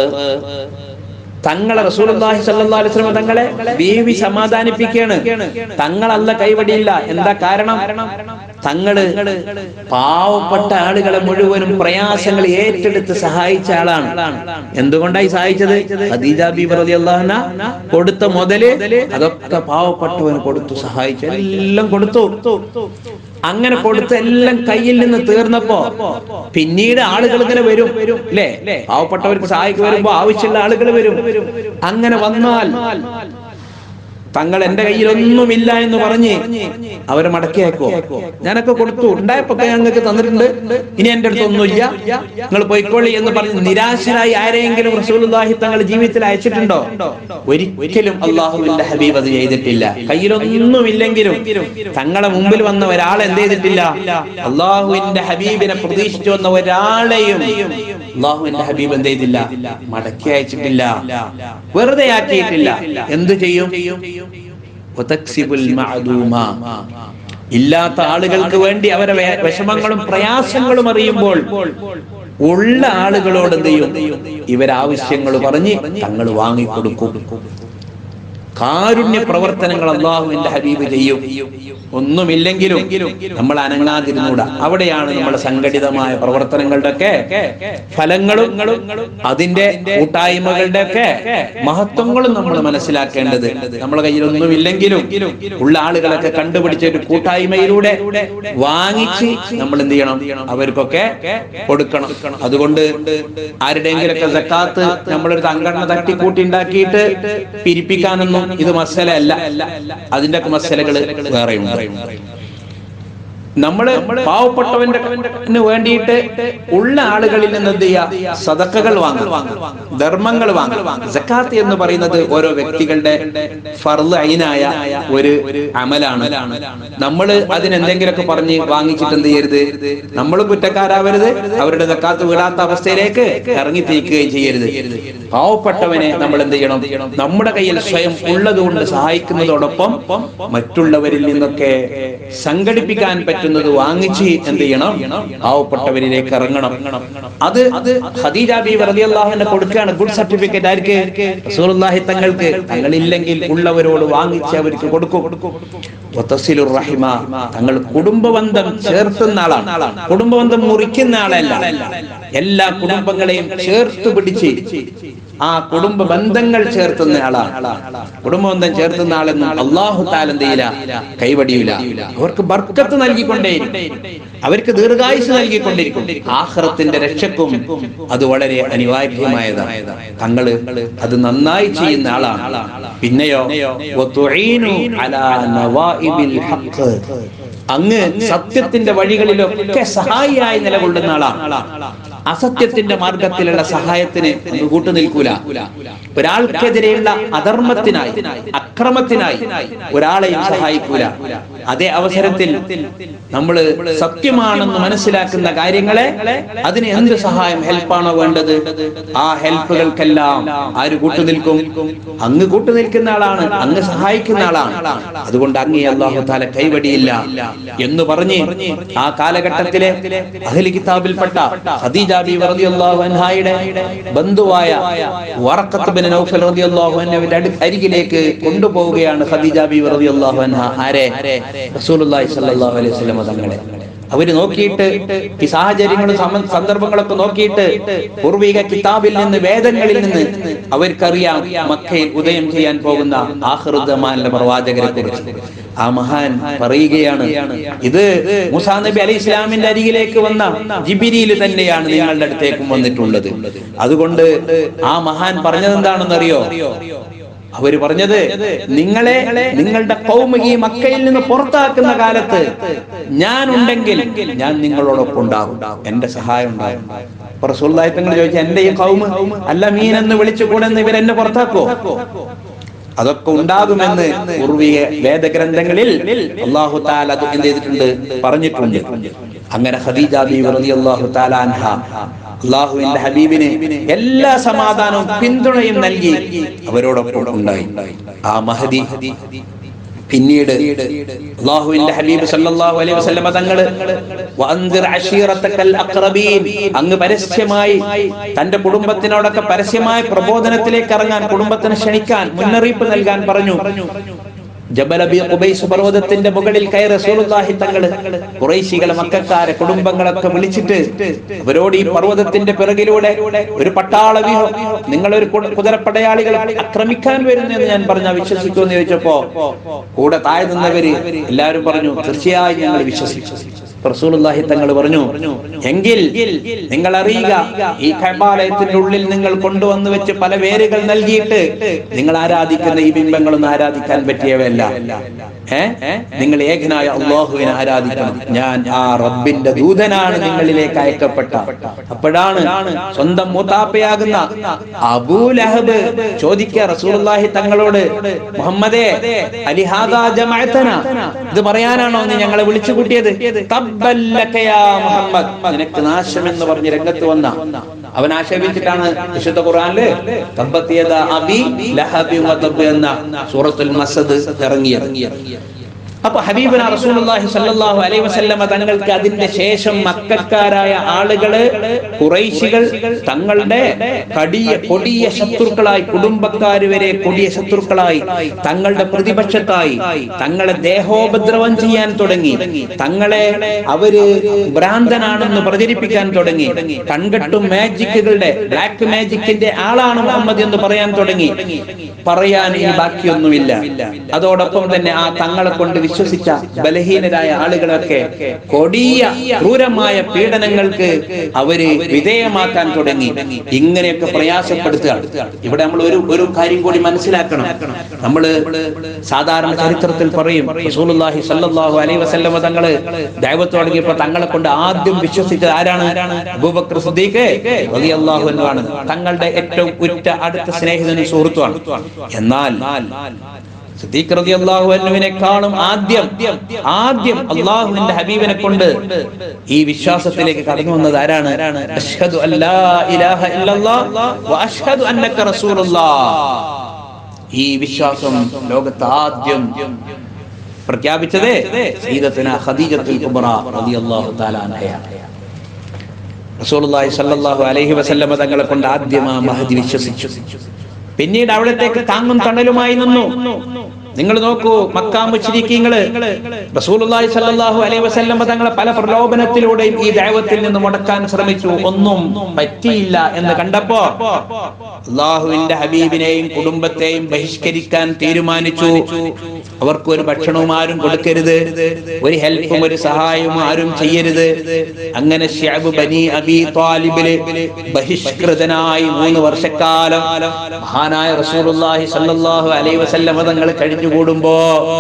തങ്ങളെ റസൂലുള്ളാഹി സ്വല്ലല്ലാഹു അലൈഹി വസല്ലം തങ്ങളെ ബീവി സമാധാനിപ്പിക്കുകയാണ് തങ്ങളല്ല കൈവടിയില്ല എന്താ കാരണം തങ്ങള് പാവപ്പെട്ട ആളുകളെ മുഴുവനും പ്രയാസങ്ങൾ ഏറ്റെടുത്ത് സഹായിച്ച ആളാണ് എന്തുകൊണ്ടായി സഹായിച്ചത് ഖദീജ ബീബി റളിയല്ലാഹു അൻഹ കൊടുത്ത മുതല് അതൊക്കെ പാവപ്പെട്ടവന് കൊടുത്തു സഹായിച്ചു എല്ലാം കൊടുത്തു അങ്ങനെ കൊടുത്ത എല്ലാം കയ്യിൽ നിന്ന് തീർന്നപ്പോ പിന്നീട് ആളുകൾ ഇങ്ങനെ വരും അല്ലേ പാവപ്പെട്ടവർക്ക് സഹായിക്ക് വരുമ്പോ ആവശ്യമുള്ള ആളുകൾ വരും അങ്ങനെ വന്നാൽ തങ്ങൾ എന്റെ കയ്യിൽ ഒന്നുമില്ല എന്ന് പറഞ്ഞ് അവരെ മടക്കി അയക്കോ ഞാനൊക്കെ കൊടുത്തു ഉണ്ടായപ്പോ ഒക്കെ ഞങ്ങൾക്ക് തന്നിട്ടുണ്ട് ഇനി എന്റെ അടുത്ത് ഒന്നുമില്ല നിങ്ങൾ പോയിക്കോളി എന്ന് പറഞ്ഞ് നിരാശരായി ആരെയെങ്കിലും റസൂലുള്ളാഹി തങ്ങൾ ജീവിതത്തിൽ അയച്ചിട്ടുണ്ടോ ഒരിക്കലും അള്ളാഹുവിന്റെ ഹബീബ് അത് ചെയ്തിട്ടില്ല കയ്യിലൊന്നുമില്ലെങ്കിലും തങ്ങളെ മുമ്പിൽ വന്ന ഒരാൾ എന്ത് ചെയ്തിട്ടില്ല അള്ളാഹുവിന്റെ ഹബീബിനെ പ്രതീക്ഷിച്ചു വന്ന ഒരാളെയും അള്ളാഹുവിന്റെ ഹബീബ് എന്ത് ചെയ്തില്ല മടക്കി അയച്ചിട്ടില്ല വെറുതെ ആക്കിയിട്ടില്ല എന്തു ചെയ്യും വതക്സിബുൽ മഅദൂമ. ഇല്ലാത്ത ആളുകൾക്ക് വേണ്ടി അവരെ വേ- വിഷമങ്ങളും പ്രയാസങ്ങളും അറിയുമ്പോൾ ഉള്ള ആളുകളോട് എന്ത് ചെയ്യും ഇവരാവശ്യങ്ങൾ പറഞ്ഞ് തങ്ങൾ വാങ്ങിക്കൊടുക്കും കാരുണ്യ പ്രവർത്തനങ്ങൾ അള്ളാഹുവിന്റെ ഹബീബ് ചെയ്യും ഒന്നുമില്ലെങ്കിലും നമ്മൾ അനങ്ങാതിരുന്നൂടാ അവിടെയാണ് നമ്മുടെ സംഘടിതമായ പ്രവർത്തനങ്ങളുടെ ഒക്കെ ഫലങ്ങളും അതിന്റെ കൂട്ടായ്മകളുടെ ഒക്കെ മഹത്വങ്ങളും നമ്മൾ മനസ്സിലാക്കേണ്ടത് നമ്മുടെ കയ്യിൽ ഒന്നുമില്ലെങ്കിലും ഉള്ള ആളുകളൊക്കെ കണ്ടുപിടിച്ച ഒരു കൂട്ടായ്മയിലൂടെ വാങ്ങിച്ച് നമ്മൾ എന്ത് ചെയ്യണം അവർക്കൊക്കെ കൊടുക്കണം അതുകൊണ്ട് ആരുടെയെങ്കിലൊക്കെ സക്കാത്ത് നമ്മളൊരു സംഘടന തട്ടിക്കൂട്ടി ഉണ്ടാക്കിയിട്ട് പിരിപ്പിക്കാനൊന്നും ഇത് മസല അല്ല അതിന്റെ ഒക്കെ മസലകൾ വേറെയുണ്ട് നമ്മള് പാവപ്പെട്ടവന്റെ ന് വേണ്ടിയിട്ട് ഉള്ള ആളുകളിൽ നിന്ന് എന്ത് ചെയ്യുക സദക്കകൾ വാങ്ങും ധർമ്മങ്ങൾ വാങ്ങും സക്കാത്ത് എന്ന് പറയുന്നത് ഓരോ വ്യക്തികളുടെ ഫർള് അയിനായ ഒരു അമലാണ് നമ്മൾ അതിനെന്തെങ്കിലുമൊക്കെ പറഞ്ഞ് വാങ്ങിച്ചിട്ട് എന്ത് ചെയ്യരുത് നമ്മൾ കുറ്റക്കാരാവരുത് അവരുടെ സക്കാത്ത് വീടാത്ത അവസ്ഥയിലേക്ക് ഇറങ്ങി തിരിക്കുകയും ചെയ്യരുത് പാവപ്പെട്ടവനെ നമ്മൾ എന്ത് ചെയ്യണം നമ്മുടെ കയ്യിൽ സ്വയം ഉള്ളതുകൊണ്ട് സഹായിക്കുന്നതോടൊപ്പം മറ്റുള്ളവരിൽ നിന്നൊക്കെ സംഘടിപ്പിക്കാൻ പറ്റുന്നത് വാങ്ങിച്ച് എന്ത് ചെയ്യണം പാവപ്പെട്ടവരിലേക്ക് ഇറങ്ങണം അത് അത് ഖദീജ ബീവി റളിയല്ലാഹുവിനെ കൊടുക്കുകയാണ് ഗുഡ് സർട്ടിഫിക്കറ്റ് ആർക്ക് റസൂലുള്ളാഹി തങ്ങൾക്ക് തങ്ങളില്ലെങ്കിൽ ഉള്ളവരോട് വാങ്ങിച്ച് അവർക്ക് കൊടുക്കും വതസിലുർ റഹിമ തങ്ങൾ കുടുംബബന്ധം ചേർത്തുന്ന ആളാണ് കുടുംബബന്ധം മുറിക്കുന്ന ആളല്ല എല്ലാ കുടുംബങ്ങളെയും ചേർത്ത് പിടിച്ച് ആ കുടുംബ ബന്ധങ്ങൾ ചേർത്തുന്ന ആളാണ് കുടുംബബന്ധം ചേർത്തുന്ന ആളെന്നും അള്ളാഹു താലെന്തയില്ല കൈവടിയില്ല അവർക്ക് ബർക്കത്ത് നൽകിക്കൊണ്ടേ അവർക്ക് ദീർഘായുസ് നൽകിക്കൊണ്ടിരിക്കും ആഹ്റത്തിന്റെ രക്ഷക്കും അത് വളരെ അനിവാര്യമായതാണ് തങ്ങള് അത് നന്നായി ചെയ്യുന്ന ആളാണ് പിന്നെയോ വതുഈനു അലാ നവാഇബിൽ ഹഖ് അങ്ങ് സത്യത്തിന്റെ വഴികളിലൊക്കെ സഹായിയായി നിലകൊള്ളുന്ന ആളാണ് അസത്യത്തിന്റെ മാർഗത്തിലുള്ള സഹായത്തിന് അങ്ങ് കൂട്ടുനിൽക്കൂല ഒരാൾക്കെതിരെയുള്ള അധർമ്മത്തിനായി അക്രമത്തിനായി ഒരാളെയും സഹായിക്കൂല അതേ അവസരത്തിൽ നമ്മൾ സത്യമാണെന്ന് മനസ്സിലാക്കുന്ന കാര്യങ്ങളെ അതിന് എന്ത് സഹായം ഹെൽപ്പാണോ വേണ്ടത് ആ ഹെൽപ്പുകൾക്കെല്ലാം ആര് കൂട്ടുനിൽക്കും അങ്ങ് കൂട്ടുനിൽക്കുന്ന ആളാണ് അങ്ങ് സഹായിക്കുന്ന ആളാണ് അതുകൊണ്ട് അങ്ങേ അള്ളാഹു താല കൈവടിയില്ല എന്ന് പറഞ്ഞ് ആ കാലഘട്ടത്തിലെ അഹ്ലി കിതാബിൽപ്പെട്ട ഖദീജ ബീവി റളിയല്ലാഹു അൻഹായുടെ ബന്ധുവായ വറഖത്ത് ബിൻ നൗഫൽ റളിയല്ലാഹു അൻഹുവിന്റെ അടു- അരികിലേക്ക് കൊണ്ടുപോവുകയാണ് ഖദീജ ബീവി റളിയല്ലാഹു അൻഹ ആരെ റസൂലുള്ളാഹി സ്വല്ലല്ലാഹു അലൈഹി വസല്ലം തങ്ങളെ അവര് നോക്കിയിട്ട് ഈ സാഹചര്യങ്ങളും സമ- സന്ദർഭങ്ങളൊക്കെ നോക്കിയിട്ട് പൂർവിക കിതാബിൽ നിന്ന് വേദങ്ങളിൽ നിന്ന് അവർക്കറിയാം മക്കയിൽ ഉദയം ചെയ്യാൻ പോകുന്ന ആഹൃദമാനിലെ പ്രവാചകരെ കുറിച്ച് ആ മഹാൻ പറയുകയാണ് ഇത് മുസാ നബി അലി ഇസ്ലാമിന്റെ അരികിലേക്ക് വന്ന ജിബിരിയിൽ തന്നെയാണ് നിങ്ങളുടെ അടുത്തേക്കും വന്നിട്ടുള്ളത് അതുകൊണ്ട് ആ മഹാൻ പറഞ്ഞത് എന്താണെന്നറിയോ അവര് പറഞ്ഞത് നിങ്ങളെ നിങ്ങളുടെ കൗമ ഈ മക്കയിൽ നിന്ന് പുറത്താക്കുന്ന കാലത്ത് ഞാൻ ഉണ്ടെങ്കിൽ ഞാൻ നിങ്ങളോടൊപ്പം ഉണ്ടാകും എന്റെ സഹായം ഉണ്ടാകും അപ്പൊ റസൂലുള്ളാഹി തങ്ങൾ ചോദിച്ചു എന്റെ ഈ കൗമ് അല്ല മീൻ എന്ന് വിളിച്ചു കൂടെന്ന് ഇവരെന്നെ പുറത്താക്കോ അതൊക്കെ ഉണ്ടാകുമെന്ന് പൂർവിക വേദഗ്രന്ഥങ്ങളിൽ അള്ളാഹു താല അത് എന്ത് ചെയ്തിട്ടുണ്ട് പറഞ്ഞിട്ടുണ്ട് അങ്ങനെ ഖദീജ ബീവി റളിയല്ലാഹു തആല അൻഹ അള്ളാഹുവിന്റെ ഹബീബിന് എല്ലാ സമാധാനവും പിന്തുണയും നൽകി അവരോടൊപ്പം ഉണ്ടായി ആ മഹദി പിന്നീട് അള്ളാഹുവിന്റെ ഹബീബ് സല്ലല്ലാഹു അലൈഹി വസല്ലമ തങ്ങള് വഅൻദിർ അശീറത്തക്കൽ അഖ്റബീൻ അങ്ങ് പരസ്യമായി തന്റെ കുടുംബത്തിനോടൊക്കെ പരസ്യമായ പ്രബോധനത്തിലേക്ക് ഇറങ്ങാൻ കുടുംബത്തിനെ ക്ഷണിക്കാൻ മുന്നറിയിപ്പ് നൽകാൻ പറഞ്ഞു ജബൽ അബി ഖുബൈസ് പർവ്വതത്തിന്റെ മുകളിൽ കയറി റസൂലുള്ളാഹി തങ്ങള് ഖുറൈശികളെ മക്കക്കാരെ കുടുംബങ്ങളൊക്കെ വിളിച്ചിട്ട് അവരോട് ഈ പർവ്വതത്തിന്റെ പിറകിലൂടെ ഒരു പട്ടാള വ്യൂഹം നിങ്ങളൊരു കു- കുതിരപ്പടയാളികൾ ആക്രമിക്കാൻ വരുന്നു എന്ന് ഞാൻ പറഞ്ഞ വിശ്വസിക്കുമെന്ന് ചോദിച്ചപ്പോ കൂടെ താഴെ നിന്നവര് എല്ലാവരും പറഞ്ഞു തീർച്ചയായും ഞങ്ങൾ വിശ്വസിച്ചു റസൂലുള്ളാഹി തങ്ങൾ പറഞ്ഞു എങ്കിൽ നിങ്ങൾ അറിയുക ഈ കൈബാലയത്തിന്റെ ഉള്ളിൽ നിങ്ങൾ കൊണ്ടുവന്ന് വെച്ച് പല പേരുകൾ നൽകിയിട്ട് നിങ്ങൾ ആരാധിക്കുന്ന ഈ ബിംബങ്ങളൊന്നും ആരാധിക്കാൻ പറ്റിയവയല്ല ഏ നിങ്ങൾ ഏകനായ അള്ളാഹുവിനെ ആരാധിക്കണം ഞാൻ ആ റബ്ബിന്റെ ദൂതനാണ് നിങ്ങളിലേക്ക് അയക്കപ്പെട്ട അപ്പോഴാണ് സ്വന്തം മൂത്താപ്പയാകുന്ന അബൂലഹബ് ചോദിക്കുക റസൂലുള്ളാഹി തങ്ങളോട് മുഹമ്മദേ അലിഹാദാ ജമഅതന ഇത് പറയാനാണോ നീ ഞങ്ങളെ വിളിച്ചു കൂട്ടിയത് തബ്ബൽ ലക യാ മുഹമ്മദ് നിനക്ക് നാശം എന്ന് പറഞ്ഞ് രംഗത്ത് വന്ന അവൻ ആക്ഷേപിച്ചിട്ടാണ് വിശുദ്ധ ഖുർആനില് തബ്ബത്ത് യദാ അബി ലഹബി വതബ് എന്ന സൂറത്തുൽ മസദ് ഇറങ്ങിയത് അപ്പൊ ഹബീബന റസൂലുള്ളാഹി സ്വല്ലല്ലാഹു അലൈഹി വസല്ലമ തങ്ങൾക്ക് അതിന്റെ ശേഷം മക്കക്കാരായ ആളുകള് കുറൈശികൾ തങ്ങളുടെ കടിയ കൊടിയ ശത്രുക്കളായി കുടുംബക്കാര് വരെ കൊടിയ ശത്രുക്കളായി തങ്ങളുടെ പ്രതിപക്ഷത്തായി തങ്ങളെ ദേഹോപദ്രവം ചെയ്യാൻ തുടങ്ങി തങ്ങളെ അവര് ഭ്രാന്തനാണെന്ന് പ്രചരിപ്പിക്കാൻ തുടങ്ങി കൺകെട്ടും മാജിക്കുകളുടെ ബ്ലാക്ക് മാജിക്കിന്റെ ആളാണ് മുഹമ്മദ് എന്ന് പറയാൻ തുടങ്ങി പറയാൻ ഇനി ബാക്കിയൊന്നുമില്ല അതോടൊപ്പം തന്നെ ആ തങ്ങളെ കൊണ്ട് വിശ്വസിച്ച ബലഹീനരായ ആളുകളൊക്കെ കൊടിയ ക്രൂരമായ പീഡനങ്ങൾക്ക് അവര് വിധേയമാക്കാൻ തുടങ്ങി ഇങ്ങനെയൊക്കെ പ്രയാസപ്പെടുത്തുക ഇവിടെ നമ്മൾ ഒരു ഒരു കാര്യം കൂടി മനസ്സിലാക്കണം നമ്മള് സാധാരണ ചരിത്രത്തിൽ പറയും റസൂലുള്ളാഹി സ്വല്ലല്ലാഹു അലൈഹി വസല്ലമ തങ്ങള് ദൈവത്ത് തുടങ്ങിയപ്പോ തങ്ങളെ കൊണ്ട് ആദ്യം വിശ്വസിച്ചത് ആരാണ് അബൂബക്കർ സിദ്ദീഖ് റളിയല്ലാഹു അൻഹു ആണ് തങ്ങളുടെ ഏറ്റവും ഉറ്റ അടുത്ത സ്നേഹിതനും സുഹൃത്തുമാണ് എന്നാൽ സിദ്ദീഖ് റളിയല്ലാഹു അൻഹുവിനെക്കാളും ആദ്യം ആദ്യം അള്ളാഹുവിന്റെ ഹബീബിനെ കൊണ്ട് ഈ വിശ്വാസത്തിലേക്ക് കടന്നു വന്നത് ആരാണ് അഷ്ഹദു അല്ലാ ഇലാഹ ഇല്ലല്ലാഹ് വ അഷ്ഹദു അന്നക റസൂലുള്ളാഹ് ഈ വിശ്വാസം ലോകത്ത് ആദ്യം പ്രഖ്യാപിച്ചത് സയ്യിദത്തുന ഖദീജത്തുൽ കുബ്ര റളിയല്ലാഹു തആല അൻഹയാണ് റസൂലുള്ളാഹി സ്വല്ലല്ലാഹു അലൈഹി വസല്ലമ തങ്ങളെ കൊണ്ട് ആദ്യം ആ മഹദി വിശ്വസിച്ചു പിന്നീട് അവിടത്തേക്ക് താങ്ങും തണലുമായി നിന്നു നിങ്ങൾ നോക്കൂ മക്കാ മുശ്രിക്കീങ്ങള് റസൂലുള്ളാഹി സ്വല്ലല്ലാഹു അലൈഹി വസല്ലമ തങ്ങളെ പല പ്രലോഭനത്തിലൂടെയും ഈ ദൈവത്തിൽ നിന്ന് മുടക്കാൻ ശ്രമിച്ചു ഒന്നും പറ്റിയില്ല എന്ന് കണ്ടപ്പോ അള്ളാഹുവിന്റെ ഹബീബിനെയും കുടുംബത്തെയും ബഹിഷ്കരിക്കാൻ തീരുമാനിച്ചു അവർക്ക് ഒരു ഭക്ഷണവും ആരും കൊടുക്കരുത് ഒരു ഹെൽപ്പും ഒരു സഹായവും ആരും ചെയ്യരുത് അങ്ങനെ ഷ്യാബ് ബനി അബി താലിബില് ബഹിഷ്കൃതനായി മൂന്ന് വർഷക്കാലം മഹാനായ റസൂലുള്ളാഹി സ്വല്ലല്ലാഹു അലൈഹി വസല്ലമ തങ്ങൾ കഴിഞ്ഞുകൂടുമ്പോ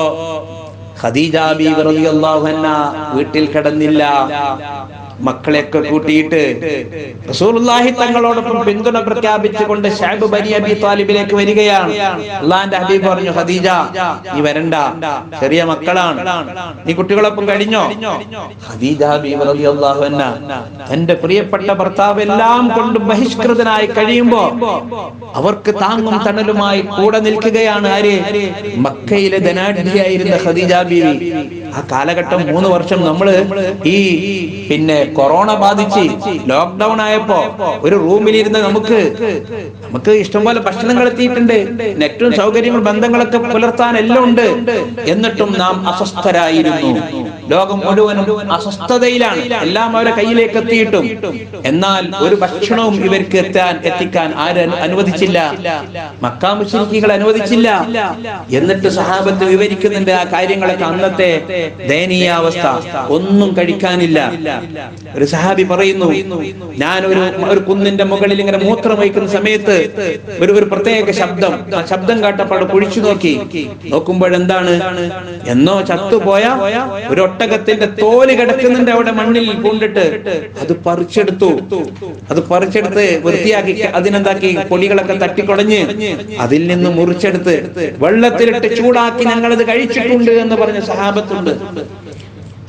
ഖദീജ ബീവി റളിയല്ലാഹു അൻഹ വീട്ടിൽ കിടന്നില്ല മക്കളെയൊക്കെ കൂട്ടിയിട്ട് റസൂലുള്ളാഹി തങ്ങളോടൊപ്പം പിന്തുണ പ്രഖ്യാപിച്ചുകൊണ്ട് ഷാബ് ബനി അബി താലിബിലേക്ക് വരികയാണ് അള്ളാന്റെ ഹബീബ് പറഞ്ഞു ഖദീജ നീ വരണ്ട ചെറിയ മക്കളാണ് നീ കുട്ടികളൊപ്പം കഴിഞ്ഞോ ഖദീജ ബീവി റളിയല്ലാഹു അൻഹ തന്റെ പ്രിയപ്പെട്ട ഭർത്താവ് എല്ലാം കൊണ്ട് ബഹിഷ്കൃതനായി കഴിയുമ്പോ അവർക്ക് താങ്ങും തണലുമായി കൂടെ നിൽക്കുകയാണ് ആര് മക്കയിലെ ധനാഢ്യയായിരുന്ന ഖദീജ ബീവി ആ കാലഘട്ടം മൂന്ന് വർഷം നമ്മള് ഈ പിന്നെ കൊറോണ ബാധിച്ച് ലോക്ക്ഡൌൺ ആയപ്പോ ഒരു റൂമിലിരുന്ന് നമുക്ക് നമുക്ക് ഇഷ്ടംപോലെ ഭക്ഷണങ്ങൾ എത്തിയിട്ടുണ്ട് നെറ്റും സൗകര്യങ്ങളും ബന്ധങ്ങളൊക്കെ പുലർത്താൻ എല്ലാം ഉണ്ട് എന്നിട്ടും നാം അസ്വസ്ഥരായിരുന്നു ലോകം മുഴുവനും അസ്വസ്ഥതയിലാണ് എല്ലാം അവരുടെ കയ്യിലേക്ക് എത്തിയിട്ടും എന്നാൽ ഒരു ഭക്ഷണവും ഇവർക്ക് എത്താൻ എത്തിക്കാൻ ആരും അനുവദിച്ചില്ല മക്കാമുശിരികൾ അനുവദിച്ചില്ല എന്നിട്ട് സഹാബത്ത് വിവരിക്കുന്നുണ്ട് ആ കാര്യങ്ങളൊക്കെ അന്നത്തെ ദയനീയാവസ്ഥ ഒന്നും കഴിക്കാനില്ല ഒരു സഹാബി പറയുന്നു ഞാൻ ഒരു ഒരു കുന്നിന്റെ മുകളിൽ ഇങ്ങനെ മൂത്രം വഹിക്കുന്ന സമയത്ത് ഒരു ഒരു പ്രത്യേക ശബ്ദം ആ ശബ്ദം കേട്ടപ്പോൾ കുഴിച്ചു നോക്കി നോക്കുമ്പോഴെന്താണ് എന്നോ ചത്തുപോയ ഒരു ഒട്ടകത്തിന്റെ തോല് കിടക്കുന്നുണ്ട് അവിടെ മണ്ണിൽ പൂണ്ടിട്ട് അത് പറിച്ചെടുത്തു അത് പറിച്ചെടുത്ത് വൃത്തിയാക്കി അതിനെന്താക്കി പൊടികളൊക്കെ തട്ടിക്കുടഞ്ഞ് അതിൽ നിന്ന് മുറിച്ചെടുത്ത് വെള്ളത്തിലിട്ട് ചൂടാക്കി ഞങ്ങൾ അത് കഴിച്ചിട്ടുണ്ട് എന്ന് പറഞ്ഞ സഹാബത്തുണ്ട്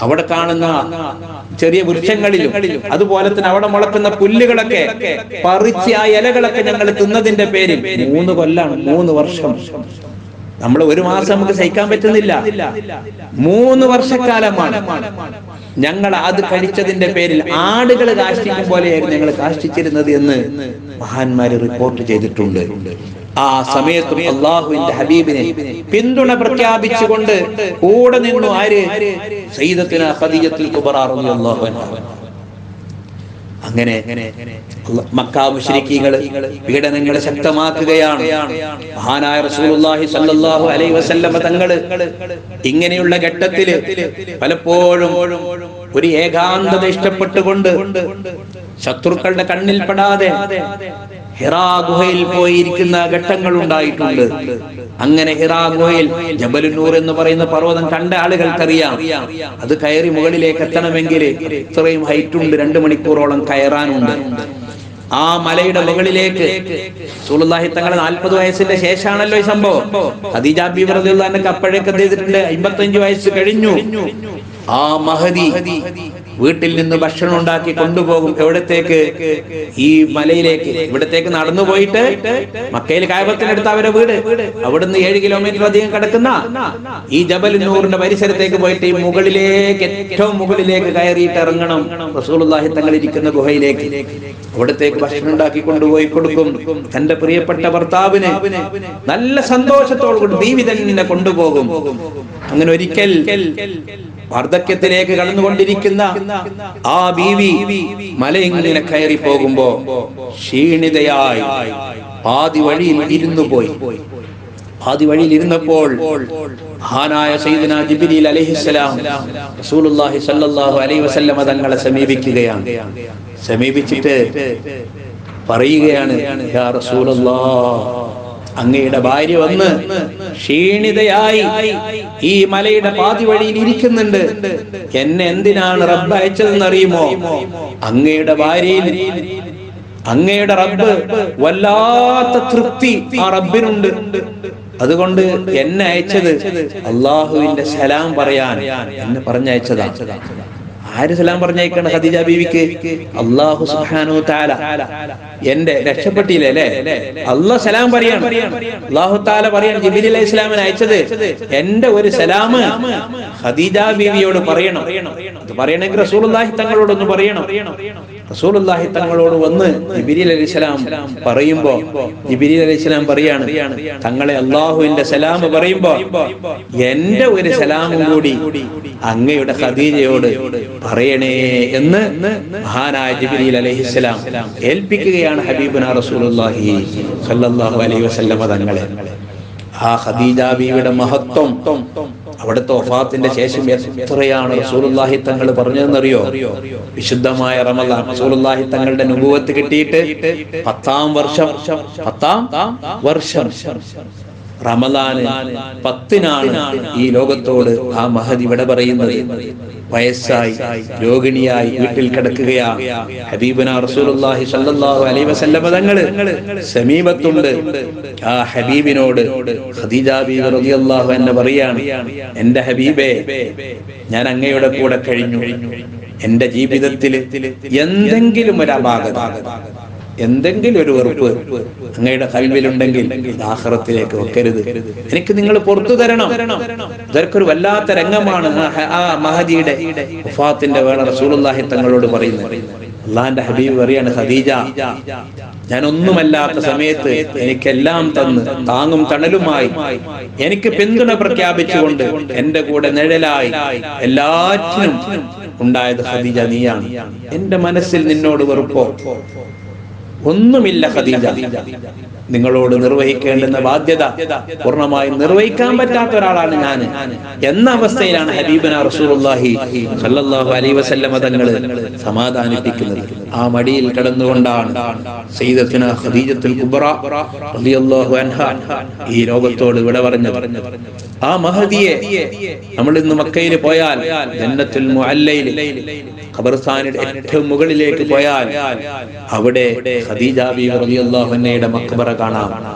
അവിടെ കാണുന്ന ചെറിയ വൃക്ഷങ്ങളിലും അതുപോലെ തന്നെ അവിടെ മുളക്കുന്ന പുല്ലുകളൊക്കെ പറിച്ച് ആ ഇലകളൊക്കെ ഞങ്ങൾ തിന്നതിന്റെ പേരിൽ മൂന്ന് കൊല്ലാണ് മൂന്ന് വർഷം നമ്മൾ ഒരു മാസം നമുക്ക് സഹിക്കാൻ പറ്റുന്നില്ല മൂന്ന് വർഷക്കാലമാണ് ഞങ്ങൾ അത് കഴിച്ചതിന്റെ പേരിൽ ആടുകൾ കാഷ്ടിക്കും പോലെയായിരുന്നു ഞങ്ങൾ കാഷ്ടിച്ചിരുന്നത് എന്ന് മഹാന്മാര് റിപ്പോർട്ട് ചെയ്തിട്ടുണ്ട് ആ സമയത്തും അള്ളാഹുവിന്റെ ഹബീബിനെ പിന്തുണ പ്രഖ്യാപിച്ചുകൊണ്ട് കൂടെ നിന്നു ആര് സയ്യിദത്തിന ഖദീജത്തുൽ കുബറ റളിയല്ലാഹു അൻഹ അങ്ങനെ അല്ല- മക്കാ മുശ്രിക്കീങ്ങൾ പീഡനങ്ങൾ ശക്തമാക്കുകയാണ് മഹാനായ റസൂലുള്ളാഹി സ്വല്ലല്ലാഹു അലൈഹി വസല്ലമ തങ്ങള് ഇങ്ങനെയുള്ള ഘട്ടത്തില് പലപ്പോഴും ഒരു ഏകാന്തത ഇഷ്ടപ്പെട്ടുകൊണ്ട് ശത്രുക്കളുടെ കണ്ണിൽ പെടാതെ ഹിറാ ഗുഹയിൽ പോയിരിക്കുന്ന ഘട്ടങ്ങൾ ഉണ്ടായിട്ടുണ്ട് അങ്ങനെ ഹിറാ ഗുഹയിൽ ജബലുന്നൂർ എന്ന് പറയുന്ന പർവ്വതം കണ്ട ആളുകൾക്കറിയാം അത് കയറി മുകളിലേക്ക് എത്തണമെങ്കിൽ ഇത്രയും ഹൈറ്റ് ഉണ്ട് രണ്ടു മണിക്കൂറോളം കയറാനുണ്ട് ആ മലയുടെ മുകളിലേക്ക് സൂലുല്ലാഹി തങ്ങൾ നാൽപ്പത് വയസ്സിന്റെ ശേഷമാണല്ലോ ഈ സംഭവം ഖദീജ ബീബി റളിയല്ലാഹു അൻഹ അപ്പോഴേക്ക് എന്ത് ചെയ്തിട്ടുണ്ട് അമ്പത്തഞ്ച് വയസ്സ് കഴിഞ്ഞു ആ മഹദി വീട്ടിൽ നിന്ന് ഭക്ഷണം ഉണ്ടാക്കി കൊണ്ടുപോകും എവിടത്തേക്ക് ഈ മലയിലേക്ക് ഇവിടത്തേക്ക് നടന്നു പോയിട്ട് മക്കയിൽ കായബത്തിനടുത്ത് അവരെ വീട് അവിടുന്ന് ഏഴ് കിലോമീറ്റർ അധികം കിടക്കുന്ന ഈ ജബൽ നൂറിന്റെ പരിസരത്തേക്ക് പോയിട്ട് ഈ മുകളിലേക്ക് ഏറ്റവും മുകളിലേക്ക് കയറിയിട്ട് ഇറങ്ങണം റസൂലുള്ളാഹി തങ്ങൾ ഇരിക്കുന്ന ഗുഹയിലേക്ക് അവിടത്തേക്ക് ഭക്ഷണം ഉണ്ടാക്കി കൊണ്ടുപോയി കൊടുക്കും തന്റെ പ്രിയപ്പെട്ട ഭർത്താവിന് നല്ല സന്തോഷത്തോടു കൂടി ബീവി തന്നെ കൊണ്ടുപോകും അങ്ങനെ ഒരിക്കൽ വാർദ്ധക്യത്തിലേക്ക് കടന്നുകൊണ്ടിരിക്കുന്ന ആ ബീവി മല ഇങ്ങനെ കയറി പോകുമ്പോ ക്ഷീണിതയായി ആദ്യ വഴിയിൽ ഇരുന്നു പോയി ആദ്യ വഴിയിൽ ഇരുന്നപ്പോൾ മഹാനായ സയ്യിദന ജിബ്രീൽ അലൈഹിസ്സലാം റസൂലുള്ളാഹി സ്വല്ലല്ലാഹു അലൈഹി വസല്ലമ തങ്ങളെ സമീപിക്കുകയാണ് സമീപിച്ചിട്ട് പറയുകയാണ് യാ റസൂലുള്ളാഹ് അങ്ങയുടെ ഭാര്യ വന്ന് ക്ഷീണിതയായി ഈ മലയുടെ പാതി വഴിയിൽ ഇരിക്കുന്നുണ്ട് എന്നെ എന്തിനാണ് റബ്ബ് അയച്ചതെന്ന് അറിയുമോ അങ്ങയുടെ ഭാര്യയിൽ അങ്ങയുടെ റബ്ബ് വല്ലാത്ത തൃപ്തി ആ റബ്ബിനുണ്ട് അതുകൊണ്ട് എന്നെ അയച്ചത് അള്ളാഹുവിന്റെ സലാം പറയാൻ എന്നെ പറഞ്ഞയച്ചതാണ് ആര് സലാം പറഞ്ഞേക്കാണ് ഖദീജ ബീവിക്ക് അള്ളാഹു സുബ്ഹാനഹു തആല എന്റെ രക്ഷപ്പെട്ടില്ലേ അല്ലേ അള്ളാഹ് സലാം പറയാണ് അള്ളാഹു താല പറയാണ് ജിബിലി അലൈഹി ഇസ്ലാമിനെ അയച്ചത് എന്റെ ഒരു സലാം ഖദീജ ബീവിയോട് പറയണം അത് പറയണമെങ്കിൽ റസൂലുള്ളാഹി തങ്ങളോടൊന്ന് പറയണം റസൂലുള്ളാഹി തങ്ങളോട് വന്ന് ജിബിരി അലൈഹി സ്വലാം പറയുമ്പോ ജിബിരി അലൈഹി സ്വലാം പറയാണ് തങ്ങളെ അള്ളാഹുവിന്റെ സലാം പറയുമ്പോ എന്റെ ഒരു സലാമും കൂടി അങ്ങയുടെ ഖദീജയോട് പറയണേ എന്ന് മഹാനായ ജിബ്രീൽ അലൈഹിസ്സലാം ഏൽപ്പിക്കുകയാണ് ഹബീബുന റസൂലുള്ളാഹി സല്ലല്ലാഹു അലൈഹി വസല്ലമ തങ്ങളെ ആ ഖദീജ ബീവിയുടെ മഹത്വം അവിടുത്തെ വഫാത്തിന്റെ ശേഷം എത്രയാണ് റസൂലുള്ളാഹി തങ്ങൾ പറഞ്ഞതെന്നറിയോ വിശുദ്ധമായ റമദാൻ റസൂലുള്ളാഹി തങ്ങളുടെ നുബുവത്ത് കിട്ടിയിട്ട് പത്താം വർഷം പത്താം വർഷം റമദാന് പത്തിനാണ് ഈ ലോകത്തോട് ആ മഹദി വിട പറയുന്നത് വയസ്സായി രോഗിണിയായി വീട്ടിൽ കിടക്കുകയാണ് ഹബീബന റസൂലുള്ളാഹി സ്വല്ലല്ലാഹു അലൈഹി വസല്ലമ തങ്ങള് സമീപത്തുണ്ട് ആ ഹബീബിനോട് ഖദീജ ബീവി റളിയല്ലാഹു അൻഹ പറയാണ് എന്റെ ഹബീബേ ഞാൻ അങ്ങയുടെ കൂടെ കഴിഞ്ഞു എന്റെ ജീവിതത്തിൽ എന്തെങ്കിലും ഒരു അപാകത എന്തെങ്കിലും ഒരു വെറുപ്പ് അങ്ങയുടെ കൽവിലുണ്ടെങ്കിൽ ഇത് ആഖിറത്തിലേക്ക് വെക്കരുത് എനിക്ക് നിങ്ങൾ പുറത്തു തരണം ഇതൊരു വല്ലാത്ത രംഗമാണ് ആ ഹ- ആ മഹദിയുടെ വഫാത്തിന്റെ വേള റസൂലുള്ളാഹി തങ്ങളോട് പറയുന്നത് അള്ളാന്റെ ഹബീബ് പറയാണ് ഖദീജ ഞാൻ ഒന്നുമല്ലാത്ത സമയത്ത് എനിക്കെല്ലാം തന്ന് താങ്ങും തണലുമായി എനിക്ക് പിന്തുണ പ്രഖ്യാപിച്ചുകൊണ്ട് എന്റെ കൂടെ നിഴലായി എല്ലാറ്റിനും ഉണ്ടായത് ഖദീജ നീയാണ് എന്റെ മനസ്സിൽ നിന്നോട് വെറുപ്പോ ഒന്നുമില്ല ഖദീജ നിങ്ങളോട് നിർവഹിക്കേണ്ടുന്ന ബാധ്യത പൂർണ്ണമായും നിർവഹിക്കാൻ പറ്റാത്ത ഒരാളാണ് ഞാൻ എന്ന അവസ്ഥയിലാണ് ഹബീബന റസൂലുള്ളാഹി സല്ലല്ലാഹു അലൈഹി വസല്ലമ തങ്ങൾ സമാധാനിപ്പിക്കുന്നത് ആ മടിയിൽ കിടന്നുകൊണ്ടാണ് സയ്യിദത്തുന ഖദീജത്തുൽ കുബ്ര റളിയല്ലാഹു അൻഹ ഈ ലോകത്തോട് വിട പറഞ്ഞത് ആ മഹദിയെ നമ്മൾ ഇന്ന് മക്കയിൽ പോയാൽ ജന്നത്തുൽ മുഅല്ലയിൽ ഖബർസ്ഥാനിന്റെ ഏറ്റവും മുകളിലേക്ക് പോയാൽ അവിടെ ഖദീജ ബീവി റളിയല്ലാഹു അൻഹയുടെ മക്ബറ കാണാം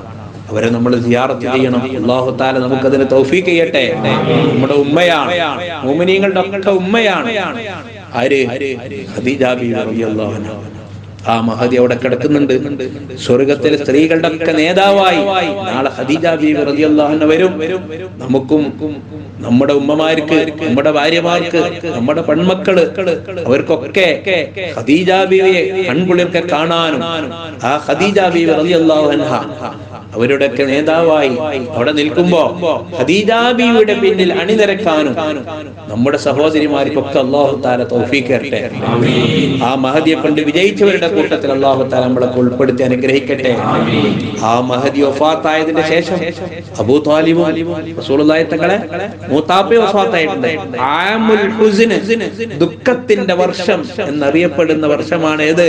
അവരെ നമ്മൾ സിയാറത്ത് ചെയ്യണം അള്ളാഹു താല നമുക്കതിന് തൗഫീഖ് ചെയ്യട്ടെ നമ്മുടെ ഉമ്മയാണ് മോമിനിയങ്ങളുടെ ഒക്കെ ഉമ്മയാണ് ആര് ഖദീജ ബീവി റളിയല്ലാഹു അൻഹ ആ മഹദി അവിടെ കിടക്കുന്നുണ്ട് സ്വർഗത്തിലെ സ്ത്രീകളുടെ ഒക്കെ നേതാവായി നാളെ ഖദീജ ബീവി റളിയല്ലാഹു അൻഹ വരും നമുക്കും നമ്മുടെ ഉമ്മമാർക്ക് നമ്മുടെ ഭാര്യമാർക്ക് നമ്മുടെ പെൺമക്കള് അവർക്കൊക്കെ ഖദീജ ബീവിയെ കൺകുളിർക്കെ കാണാനും ആ ഖദീജ ബീവി റളിയല്ലാഹു അൻഹ അവരുടെയൊക്കെ നേതാവായി അവിടെ നിൽക്കുമ്പോ ഖദീജ ബീവിയുടെ പിന്നിൽ അണിനിരക്കാനും നമ്മുടെ സഹോദരിമാർക്കൊക്കെ അള്ളാഹു താല തൗഫീഖ് തരട്ടെ ആ മഹദിയെ കൊണ്ട് വിജയിച്ചവരുടെ കൂട്ടത്തിൽ അള്ളാഹു താല നമ്മളെ ഉൾപ്പെടുത്തി അനുഗ്രഹിക്കട്ടെ ആ മഹദി വഫാത്തായതിന്റെ ശേഷം അബൂ താലിബും റസൂലുള്ളാഹി തങ്ങളെ മൂത്താപ്പ വഫാത്തായിട്ടുണ്ട് ആമുൽ ഹുസ്ന് ദുഃഖത്തിന്റെ വർഷം എന്നറിയപ്പെടുന്ന വർഷമാണ് ഏത്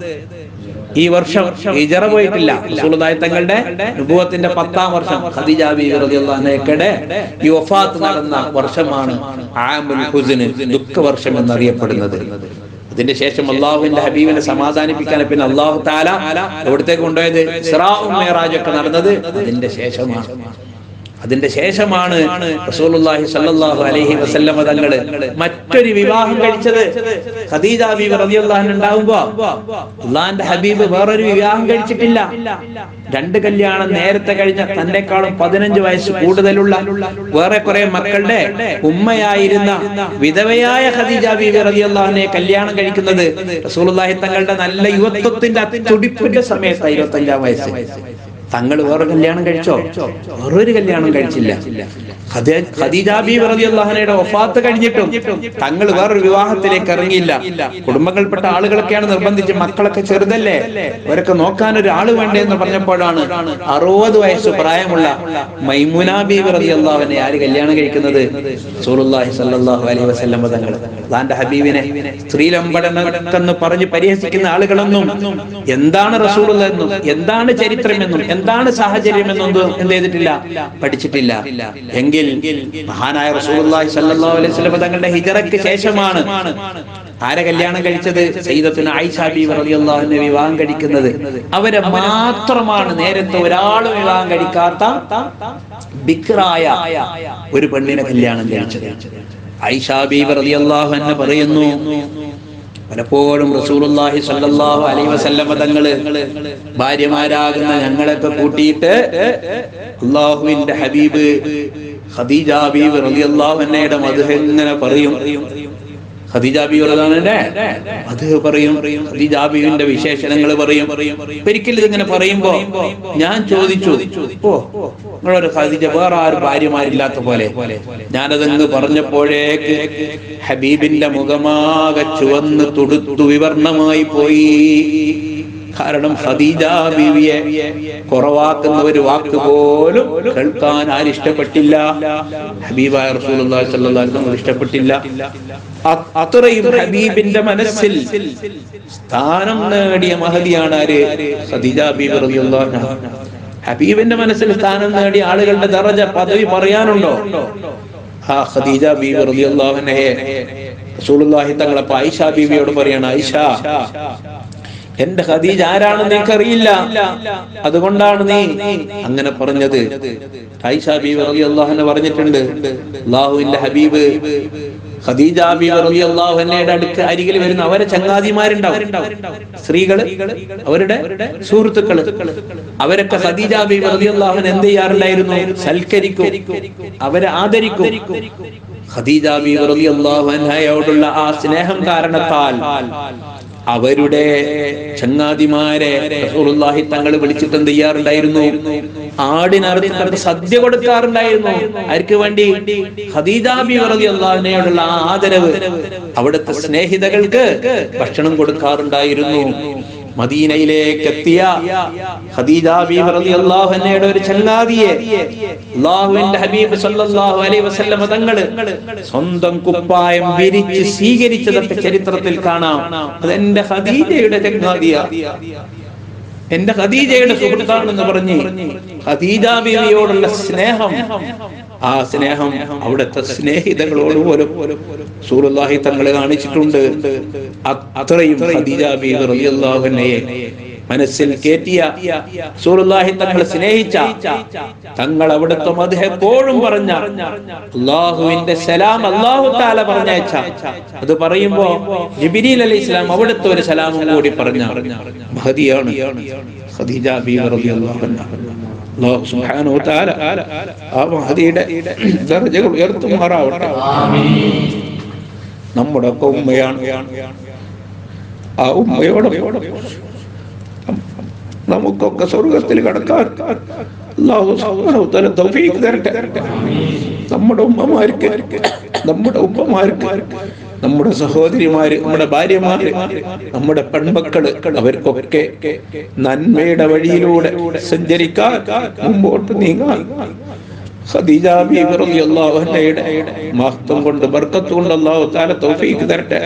ഈ വർഷം ഹിജറ പോയിട്ടില്ല റസൂലുള്ളാഹി തങ്ങളുടെ നുബുവത്തിന്റെ പത്താം വർഷം ഖദീജ ബീവി റളിയല്ലാഹു അൻഹയുടെ ഈ വഫാത്ത് നടന്ന വർഷമാണ് ആമുൽ ഹുസ്ന് ദുഃഖ വർഷം എന്നറിയപ്പെടുന്നത് അതിന്റെ ശേഷം അള്ളാഹുവിന്റെ ഹബീബിനെ സമാധാനിപ്പിക്കാൻ പിന്നെ അള്ളാഹു താല എവിടത്തേക്ക് കൊണ്ടുപോയത് ഇസ്രാഉം മിഅ്റാജും ഒക്കെ നടന്നത് അതിന്റെ ശേഷമാണ് അതിന്റെ ശേഷമാണ് റസൂലുള്ളാഹി സ്വല്ലല്ലാഹു അലൈഹി വസല്ലമ തങ്ങള് മറ്റൊരു വിവാഹം കഴിച്ചത് ഖദീജ ബീവി റളിയല്ലാഹു അൻഹ ഉണ്ടാവുമ്പോ അള്ളാഹിന്റെ ഹബീബ് വേറൊരു വിവാഹം കഴിച്ചിട്ടില്ല രണ്ട് കല്യാണം നേരത്തെ കഴിഞ്ഞ തന്നെക്കാളും പതിനഞ്ച് വയസ്സ് കൂടുതലുള്ള വേറെ കുറെ മക്കളുടെ ഉമ്മയായിരുന്ന വിധവയായ ഖദീജ ബീവി റളിയല്ലാഹു അൻഹയെ കല്യാണം കഴിക്കുന്നത് റസൂലുള്ളാഹി തങ്ങളുടെ നല്ല യുവത്വത്തിന്റെ തുടിപ്പിന്റെ സമയത്ത് ഇരുപത്തഞ്ചാം വയസ്സ് തങ്ങൾ വേറെ കല്യാണം കഴിച്ചോ വേറൊരു കല്യാണം കഴിച്ചില്ല ഖദീ- ഖദീജ ബീവി റളിയല്ലാഹു അൻഹയുടെ വഫാത്ത് കഴിഞ്ഞിട്ടും തങ്ങൾ വേറൊരു വിവാഹത്തിലേക്ക് ഇറങ്ങിയില്ല കുടുംബങ്ങളിൽപ്പെട്ട ആളുകളൊക്കെയാണ് നിർബന്ധിച്ച് മക്കളൊക്കെ ചെറുതല്ലേ അവരൊക്കെ നോക്കാൻ ഒരു ആള് വേണ്ടേ എന്ന് പറഞ്ഞപ്പോഴാണ് അറുപത് വയസ്സ് പ്രായമുള്ള മൈമുന ബീവി റളിയല്ലാഹു അൻഹയെ ആര് കല്യാണം കഴിക്കുന്നത് റസൂലുള്ളാഹി സ്വല്ലല്ലാഹു അലൈഹി വസല്ലം തങ്ങൾ അള്ളാന്റെ ഹബീബിനെ സ്ത്രീലമ്പടനെന്ന് പറഞ്ഞ് പരിഹസിക്കുന്ന ആളുകളൊന്നും എന്താണ് റസൂലുള്ള എന്നും എന്താണ് ചരിത്രമെന്നും എന്താണ് സാഹചര്യമെന്നും ഒന്നും എന്ത് ചെയ്തിട്ടില്ല പഠിച്ചിട്ടില്ല എങ്കിൽ മഹാനായ റസൂലുള്ളാഹി സ്വല്ലല്ലാഹു അലൈഹി വസല്ലം തങ്ങളുടെ ഹിജറയ്ക്ക് ശേഷമാണ് ആരെ കല്യാണം കഴിച്ചത് സയ്യിദത്തുന ആയിഷ ബീവി റളിയല്ലാഹു അൻഹ വിവാഹം കഴിക്കുന്നത് അവരെ മാത്രമാണ് നേരത്തെ ഒരാളും വിവാഹം കഴിക്കാത്ത ബിക്റായ ഒരു പെണ്ണിനെ കല്യാണം കഴിച്ചത് ആയിഷ ബീവി റളിയല്ലാഹു അൻഹ പറയുന്നു പലപ്പോഴും റസൂലുള്ളാഹി സ്വല്ലല്ലാഹു അലൈഹി വസല്ലമ തങ്ങള് ഭാര്യമാരാകുന്ന ഞങ്ങളൊക്കെ കൂട്ടിയിട്ട് അള്ളാഹുവിന്റെ ഹബീബ് ഖദീജ ബീവി റളിയല്ലാഹു അൻഹയുടെ മദ്ഹ് ഇങ്ങനെ പറയും ഖദീജ ബീവി റളിയല്ലാഹുവിന്റെ അത് പറയും ഖദീജ ബീവിന്റെ വിശേഷണങ്ങൾ പറയും ഒരിക്കൽ ഇതിങ്ങനെ പറയുമ്പോ ഞാൻ ചോദിച്ചു ഓ നിങ്ങളൊരു ഖദീജ വേറെ ആരും ഭാര്യമാരില്ലാത്ത പോലെ ഞാനതങ്ങ് പറഞ്ഞപ്പോഴേക്ക് ഹബീബിന്റെ മുഖമാകെ ചുവന്ന് തുടുത്തു വിവർണമായി പോയി കാരണം ഖദീജ ബീവിയെ കുറവാക്കുന്ന ഒരു വാക്ക് പോലും കേൾക്കാൻ ആരും ഇഷ്ടപ്പെട്ടില്ല ഹബീബായ റസൂലുള്ളാഹി സ്വല്ലല്ലാഹു അലൈഹി വസല്ലം ഇഷ്ടപ്പെട്ടില്ല അ- അത്രയും ഹബീബിന്റെ മനസ്സിൽ സ്ഥാനം നേടിയ മഹതിയാണ് ആര് ഖദീജ ബീവി റളിയല്ലാഹു അൻഹ ഹബീബിന്റെ മനസ്സിൽ സ്ഥാനം നേടിയ ആളുകളുടെ ദറജ പദവി പറയാനുണ്ടോ ആ ഖദീജ ബീവി റളിയല്ലാഹു അൻഹയെ റസൂലുള്ളാഹി തങ്ങളെ ആയിഷ ബീവിയോട് പറയാണ് ആയിഷ എന്റെ ഖദീജ ആരാണെന്ന് എനിക്കറിയില്ല അതുകൊണ്ടാണ് നീ അങ്ങനെ പറഞ്ഞത് ആയിഷ ബീവി റളിയല്ലാഹു അൻഹ പറഞ്ഞിട്ടുണ്ട് അല്ലാഹുവിന്റെ ഹബീബ് ഖദീജ ബീവി റളിയല്ലാഹു അൻഹയുടെ അടുക്ക് അരികിൽ വരുന്ന അവരെ ചങ്ങാതിമാരുണ്ടാവും സ്ത്രീകള് അവരുടെ സുഹൃത്തുക്കള് അവരൊക്കെ ഖദീജ ബീവി റളിയല്ലാഹു അൻഹ എന്ത് ചെയ്യാറുണ്ടായിരുന്നു സൽക്കരിക്കും അവരെ ആദരിക്കും ഖദീജ ബീവി റളിയല്ലാഹു അൻഹയോടുള്ള ആ സ്നേഹം കാരണത്താൽ അവരുടെ ചങ്ങാതിമാരെ റസൂലുള്ളാഹി തങ്ങൾ വിളിച്ചിട്ട് എന്ത് ചെയ്യാറുണ്ടായിരുന്നു ആടിനറുത്ത് സദ്യ കൊടുക്കാറുണ്ടായിരുന്നു ആർക്ക് വേണ്ടി ഖദീജ ബീവി റളിയല്ലാഹു അൻഹയോടുള്ള ആ ആദരവ് അവിടുത്തെ സ്നേഹിതകൾക്ക് ഭക്ഷണം കൊടുക്കാറുണ്ടായിരുന്നു മദീനയിലേക്ക് എത്തിയ ഖദീജ ബീവി റളിയല്ലാഹു അൻഹയുടെ ഒരു ചങ്ങാതിയെ അല്ലാഹുവിന്റെ ഹബീബ് സല്ലല്ലാഹു അലൈഹി വസല്ലം തങ്ങള് സ്വന്തം കുപ്പായം വിരിച്ച് സ്വീകരിച്ചതൊക്കെ ചരിത്രത്തിൽ കാണാം അതെന്റെ ഖദീജയുടെ ചങ്ങാതിയ എന്റെ ഖദീജയുടെ സുഹൃത്താണെന്ന് പറഞ്ഞ് ഖദീജ ബീവിയോടുള്ള സ്നേഹം ആ സ്നേഹം അവിടുത്തെ സ്നേഹിതങ്ങളോട് പോലും സൂറുല്ലാഹി തങ്ങളെ കാണിച്ചിട്ടുണ്ട് അ- അത്രയും ഖദീജ ബീവി റളിയല്ലാഹു അൻഹയെ മനസ്സിൽ കയറ്റിയ സൂറുല്ലാഹി തങ്ങൾ സ്നേഹിച്ച തങ്ങൾ അവിടുത്തെ മധു എപ്പോഴും പറഞ്ഞ അള്ളാഹുവിന്റെ സലാം അള്ളാഹു താല പറഞ്ഞയച്ച അത് പറയുമ്പോ ജിബിരിൽ അലി ഇസ്ലാം അവിടുത്തെ ഒരു സലാമും കൂടി പറഞ്ഞ മഹദിയാണ് ഖദീജ ബീവി റളിയല്ലാഹു അൻഹ അല്ലാഹു സുബ്ഹാനഹു വ തആല ആ മഹദിയുടെ ദർജകൾ ഉയർത്തുമാറാവട്ടെ നമ്മുടെ ഒക്കെ ഉമ്മയാണ് ആ ഉമ്മയോടെ നമുക്കൊക്കെ സ്വർഗത്തിൽ കടക്കാൻ അല്ലാഹു സുബ്ഹാനഹു വ തആല തൗഫീഖ് തരട്ടെ നമ്മുടെ ഉമ്മമാർക്ക് നമ്മുടെ ഉപ്പമാർക്ക് നമ്മുടെ സഹോദരിമാര് നമ്മുടെ ഭാര്യമാര് നമ്മുടെ പെൺമക്കള് അവർക്കൊക്കെ നന്മയുടെ വഴിയിലൂടെ സഞ്ചരിക്കാൻ മുമ്പോട്ട് നീങ്ങാൻ ഖദീജ ബീവി റളിയല്ലാഹു അൻഹയുടെ മഹത്വം കൊണ്ട് ബർക്കത്ത് കൊണ്ട് അല്ലാഹു തആല തൗഫീഖ് തരട്ടെ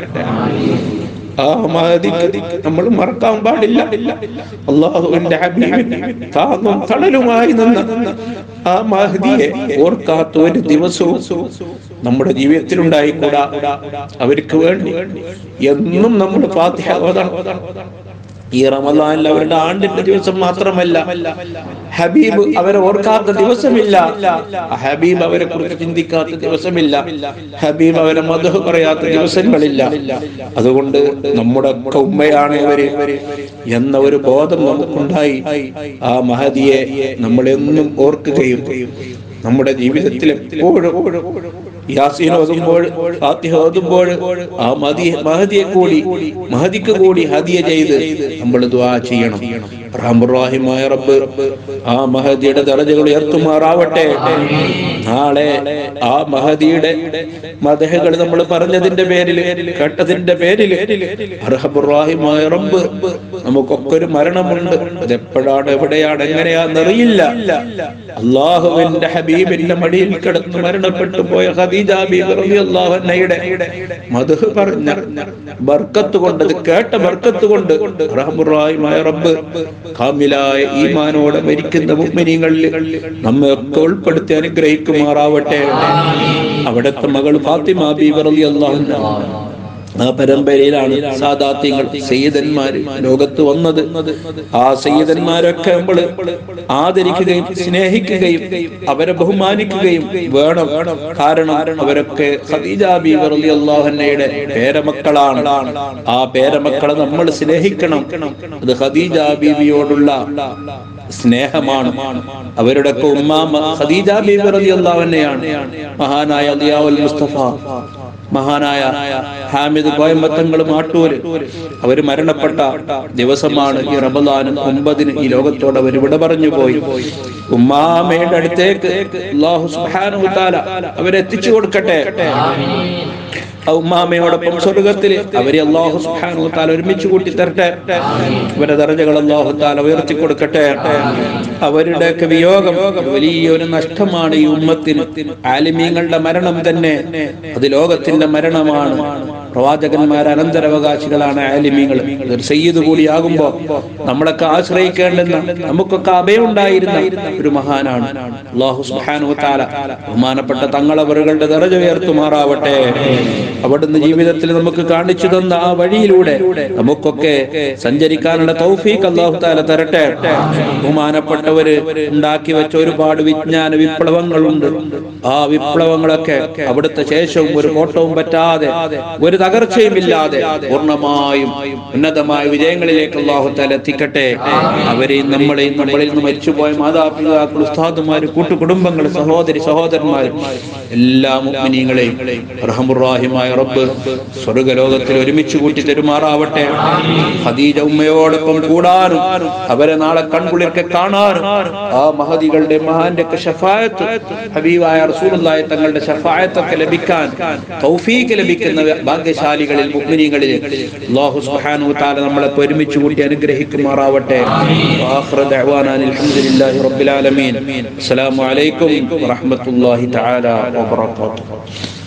ആ മഹദിക്ക് നമ്മൾ മറക്കാൻ പാടില്ല അള്ളാഹുവിന്റെ ഹബീബിന് താങ്ങും തണലുമായി നിന്ന ആ മഹദിയെ ഓർക്കാത്ത ഒരു ദിവസവും നമ്മുടെ ജീവിതത്തിൽ ഉണ്ടായിക്കൂടാ അവർക്ക് വേണ്ടി എന്നും നമ്മൾ ഫാത്തിഹ ഓതണം ഈ റമദാനിൽ അവരുടെ ആണ്ടിന്റെ ദിവസം മാത്രമല്ല ഹബീബ് അവരെ ഓർക്കാത്ത ദിവസമില്ല ഹബീബ് അവരെ കുറിച്ച് ചിന്തിക്കാത്ത ദിവസമില്ല ഹബീബ് അവരെ മധു പറയാത്ത ദിവസങ്ങളില്ല അതുകൊണ്ട് നമ്മുടെ ഒക്കെ ഉമ്മയാണ് ഇവര് എന്ന ഒരു ബോധം നമുക്കുണ്ടായി ആ മഹദിയെ നമ്മൾ എന്നും ഓർക്കുകയും നമ്മുടെ ജീവിതത്തിൽ എപ്പോഴും യാസീൻ ഓതുമ്പോൾ ഫാത്തിഹ ഓതുമ്പോൾ ആ മതി മഹദിയെ കൂടി മഹദിക്ക് കൂടി ഹദിയ ചെയ്ത് നമ്മൾ ദുആ ചെയ്യണം റഹ്മുറാഹിമായ റബ്ബ് ആ മഹദിയുടെ ദറജകൾ ഉയർത്തുമാറാവട്ടെ നാളെ ആ മഹദിയുടെ മദഹകൾ നമ്മൾ പറഞ്ഞതിന്റെ പേരിൽ കേട്ടതിന്റെ പേരിൽ റഹ്മുറാഹിമായ റബ്ബ് നമുക്കൊക്കെ ഒരു മരണമുണ്ട് അതെപ്പോഴാണ് എവിടെയാണ് എങ്ങനെയാണെന്നറിയില്ല അള്ളാഹുവിന്റെ ഹബീബിന്റെ മടിയിൽ കിടന്ന് മരണപ്പെട്ടു പോയ ഖദീജ ബീബി റളിയല്ലാഹു അൻഹയുടെ മദ്ഹ് പറഞ്ഞ ബർക്കത്ത് കൊണ്ട് അത് കേട്ട ബർക്കത്ത് കൊണ്ട് റഹ്മുറാഹിമായ റബ്ബ് കാമിലായ ഈമാനോടെ മരിക്കുന്ന മുഅ്മിനീങ്ങളിൽ നമ്മെ ഒക്കെ ഉൾപ്പെടുത്തി അനുഗ്രഹിക്കുമാറാവട്ടെ അവിടുത്തെ മകൾ ഫാത്തിമ ബീബി റളിയല്ലാഹു അൻഹ ആ പരമ്പരയിലാണ് സാദാത്യങ്ങൾ സയ്യിദന്മാര് ലോകത്ത് വന്നത് ആ സയ്യിദന്മാരൊക്കെ നമ്മൾ ആദരിക്കുകയും സ്നേഹിക്കുകയും അവരെ ബഹുമാനിക്കുകയും വേണം കാരണം അവരൊക്കെ ഖദീജ ബീവി റളിയല്ലാഹു അൻഹയുടെ പേരമക്കളാണ് ആ പേരമക്കളെ നമ്മൾ സ്നേഹിക്കണം അത് ഖദീജ ബീവിയോടുള്ള സ്നേഹമാണ് അവരുടെ ഒക്കെ ഉമ്മാമ ഖദീജ ബീവി റളിയല്ലാഹു അൻഹയാണ് മഹാനായ അലിയാവുൽ മുസ്തഫ മഹാനായ ഹാമിദ് കോയമ്പത്തങ്ങൾ മാട്ടൂര് അവര് മരണപ്പെട്ട ദിവസമാണ് ഈ റമദാനും ഒമ്പതിന് ഈ ലോകത്തോട് അവർ വിട പറഞ്ഞു പോയി ഉമ്മാമയുടെ അടുത്തേക്ക് അല്ലാഹു സുബ്ഹാനഹു തആല അവരെ എത്തിച്ചു കൊടുക്കട്ടെ ആ ഉമ്മാമയോടൊപ്പം സ്വർഗത്തിൽ അവരെ അള്ളാഹു സുബ്ഹാനഹു തആല ഒരുമിച്ച് കൂട്ടി തരട്ടെ അവരുടെ ദർജകൾ അള്ളാഹു തആല ഉയർത്തി കൊടുക്കട്ടെ അവരുടെയൊക്കെ വിയോഗം വലിയൊരു നഷ്ടമാണ് ഈ ഉമ്മത്തിന് ആലിമീങ്ങളുടെ മരണം തന്നെ അത് ലോകത്തിന്റെ മരണമാണ് പ്രവാചകന്മാർ അനന്തരാവകാശികളാണ് ആലിമീങ്ങൾ ഒരു സയ്യിദ് കൂടിയാകുമ്പോ നമ്മളൊക്കെ ആശ്രയിക്കേണ്ടുന്ന നമുക്കൊക്കെ അഭയുണ്ടായിരുന്ന ഒരു മഹാനാണ് അള്ളാഹു സുബ്ഹാനഹു തആല ബഹുമാനപ്പെട്ട തങ്ങളവറുകളുടെ ദർജ ഉയർത്തുമാറാവട്ടെ അവിടുന്ന് ജീവിതത്തിൽ നമുക്ക് കാണിച്ചു തന്ന ആ വഴിയിലൂടെ നമുക്കൊക്കെ സഞ്ചരിക്കാനുള്ള തൗഫീഖ് അള്ളാഹു താല തരട്ടെ ബഹുമാനപ്പെട്ടവര് ഉണ്ടാക്കി വെച്ച ഒരുപാട് വിജ്ഞാന വിപ്ലവങ്ങളുണ്ട് ആ വിപ്ലവങ്ങളൊക്കെ അവിടുത്തെ ശേഷവും ഒരു കോട്ടവും പറ്റാതെ ഒരു തകർച്ചയും ഇല്ലാതെ പൂർണ്ണമായും ഉന്നതമായ വിജയങ്ങളിലേക്ക് അള്ളാഹു താല എത്തിക്കട്ടെ അവരെയും നമ്മളെയും നമ്മളിൽ നിന്ന് മരിച്ചുപോയ മാതാപിതാക്കൾ ഉസ്താദുമാര് കൂട്ടുകുടുംബങ്ങൾ സഹോദരി സഹോദരന്മാർ എല്ലാ മുഅ്മിനീങ്ങളെയും റഹമുറാഹിമായ റബ്ബ് സ്വർഗലോകത്തിൽ ഒരുമിച്ച് കൂട്ടി തരുമാറാവട്ടെ ഖദീജ ഉമ്മയോടൊപ്പം കൂടാനും അവരെ നാളെ കൺകുളിർക്കെ കാണാനും ആ മഹദികളുടെ മഹാന്റെ ഒക്കെ ഷഫായത്ത് ഹബീബായ റസൂലുള്ളാഹി തങ്ങളുടെ ഷഫായത്തൊക്കെ ലഭിക്കാൻ തൗഫീഖ് ലഭിക്കുന്ന ഭാഗ്യശാലികളിൽ മുഅ്മിനീങ്ങളിൽ അല്ലാഹു സുബ്ഹാനഹു വ തആല നമ്മളെ ഒരുമിച്ച് കൂട്ടി അനുഗ്രഹിക്കുമാറാവട്ടെ ആഖിറ ദഅവാനാ അൽഹംദുലില്ലാഹി റബ്ബിൽ ആലമീൻ അസ്സലാമു അലൈക്കും വറഹ്മത്തുള്ളാഹി തആല വബറകാതുഹു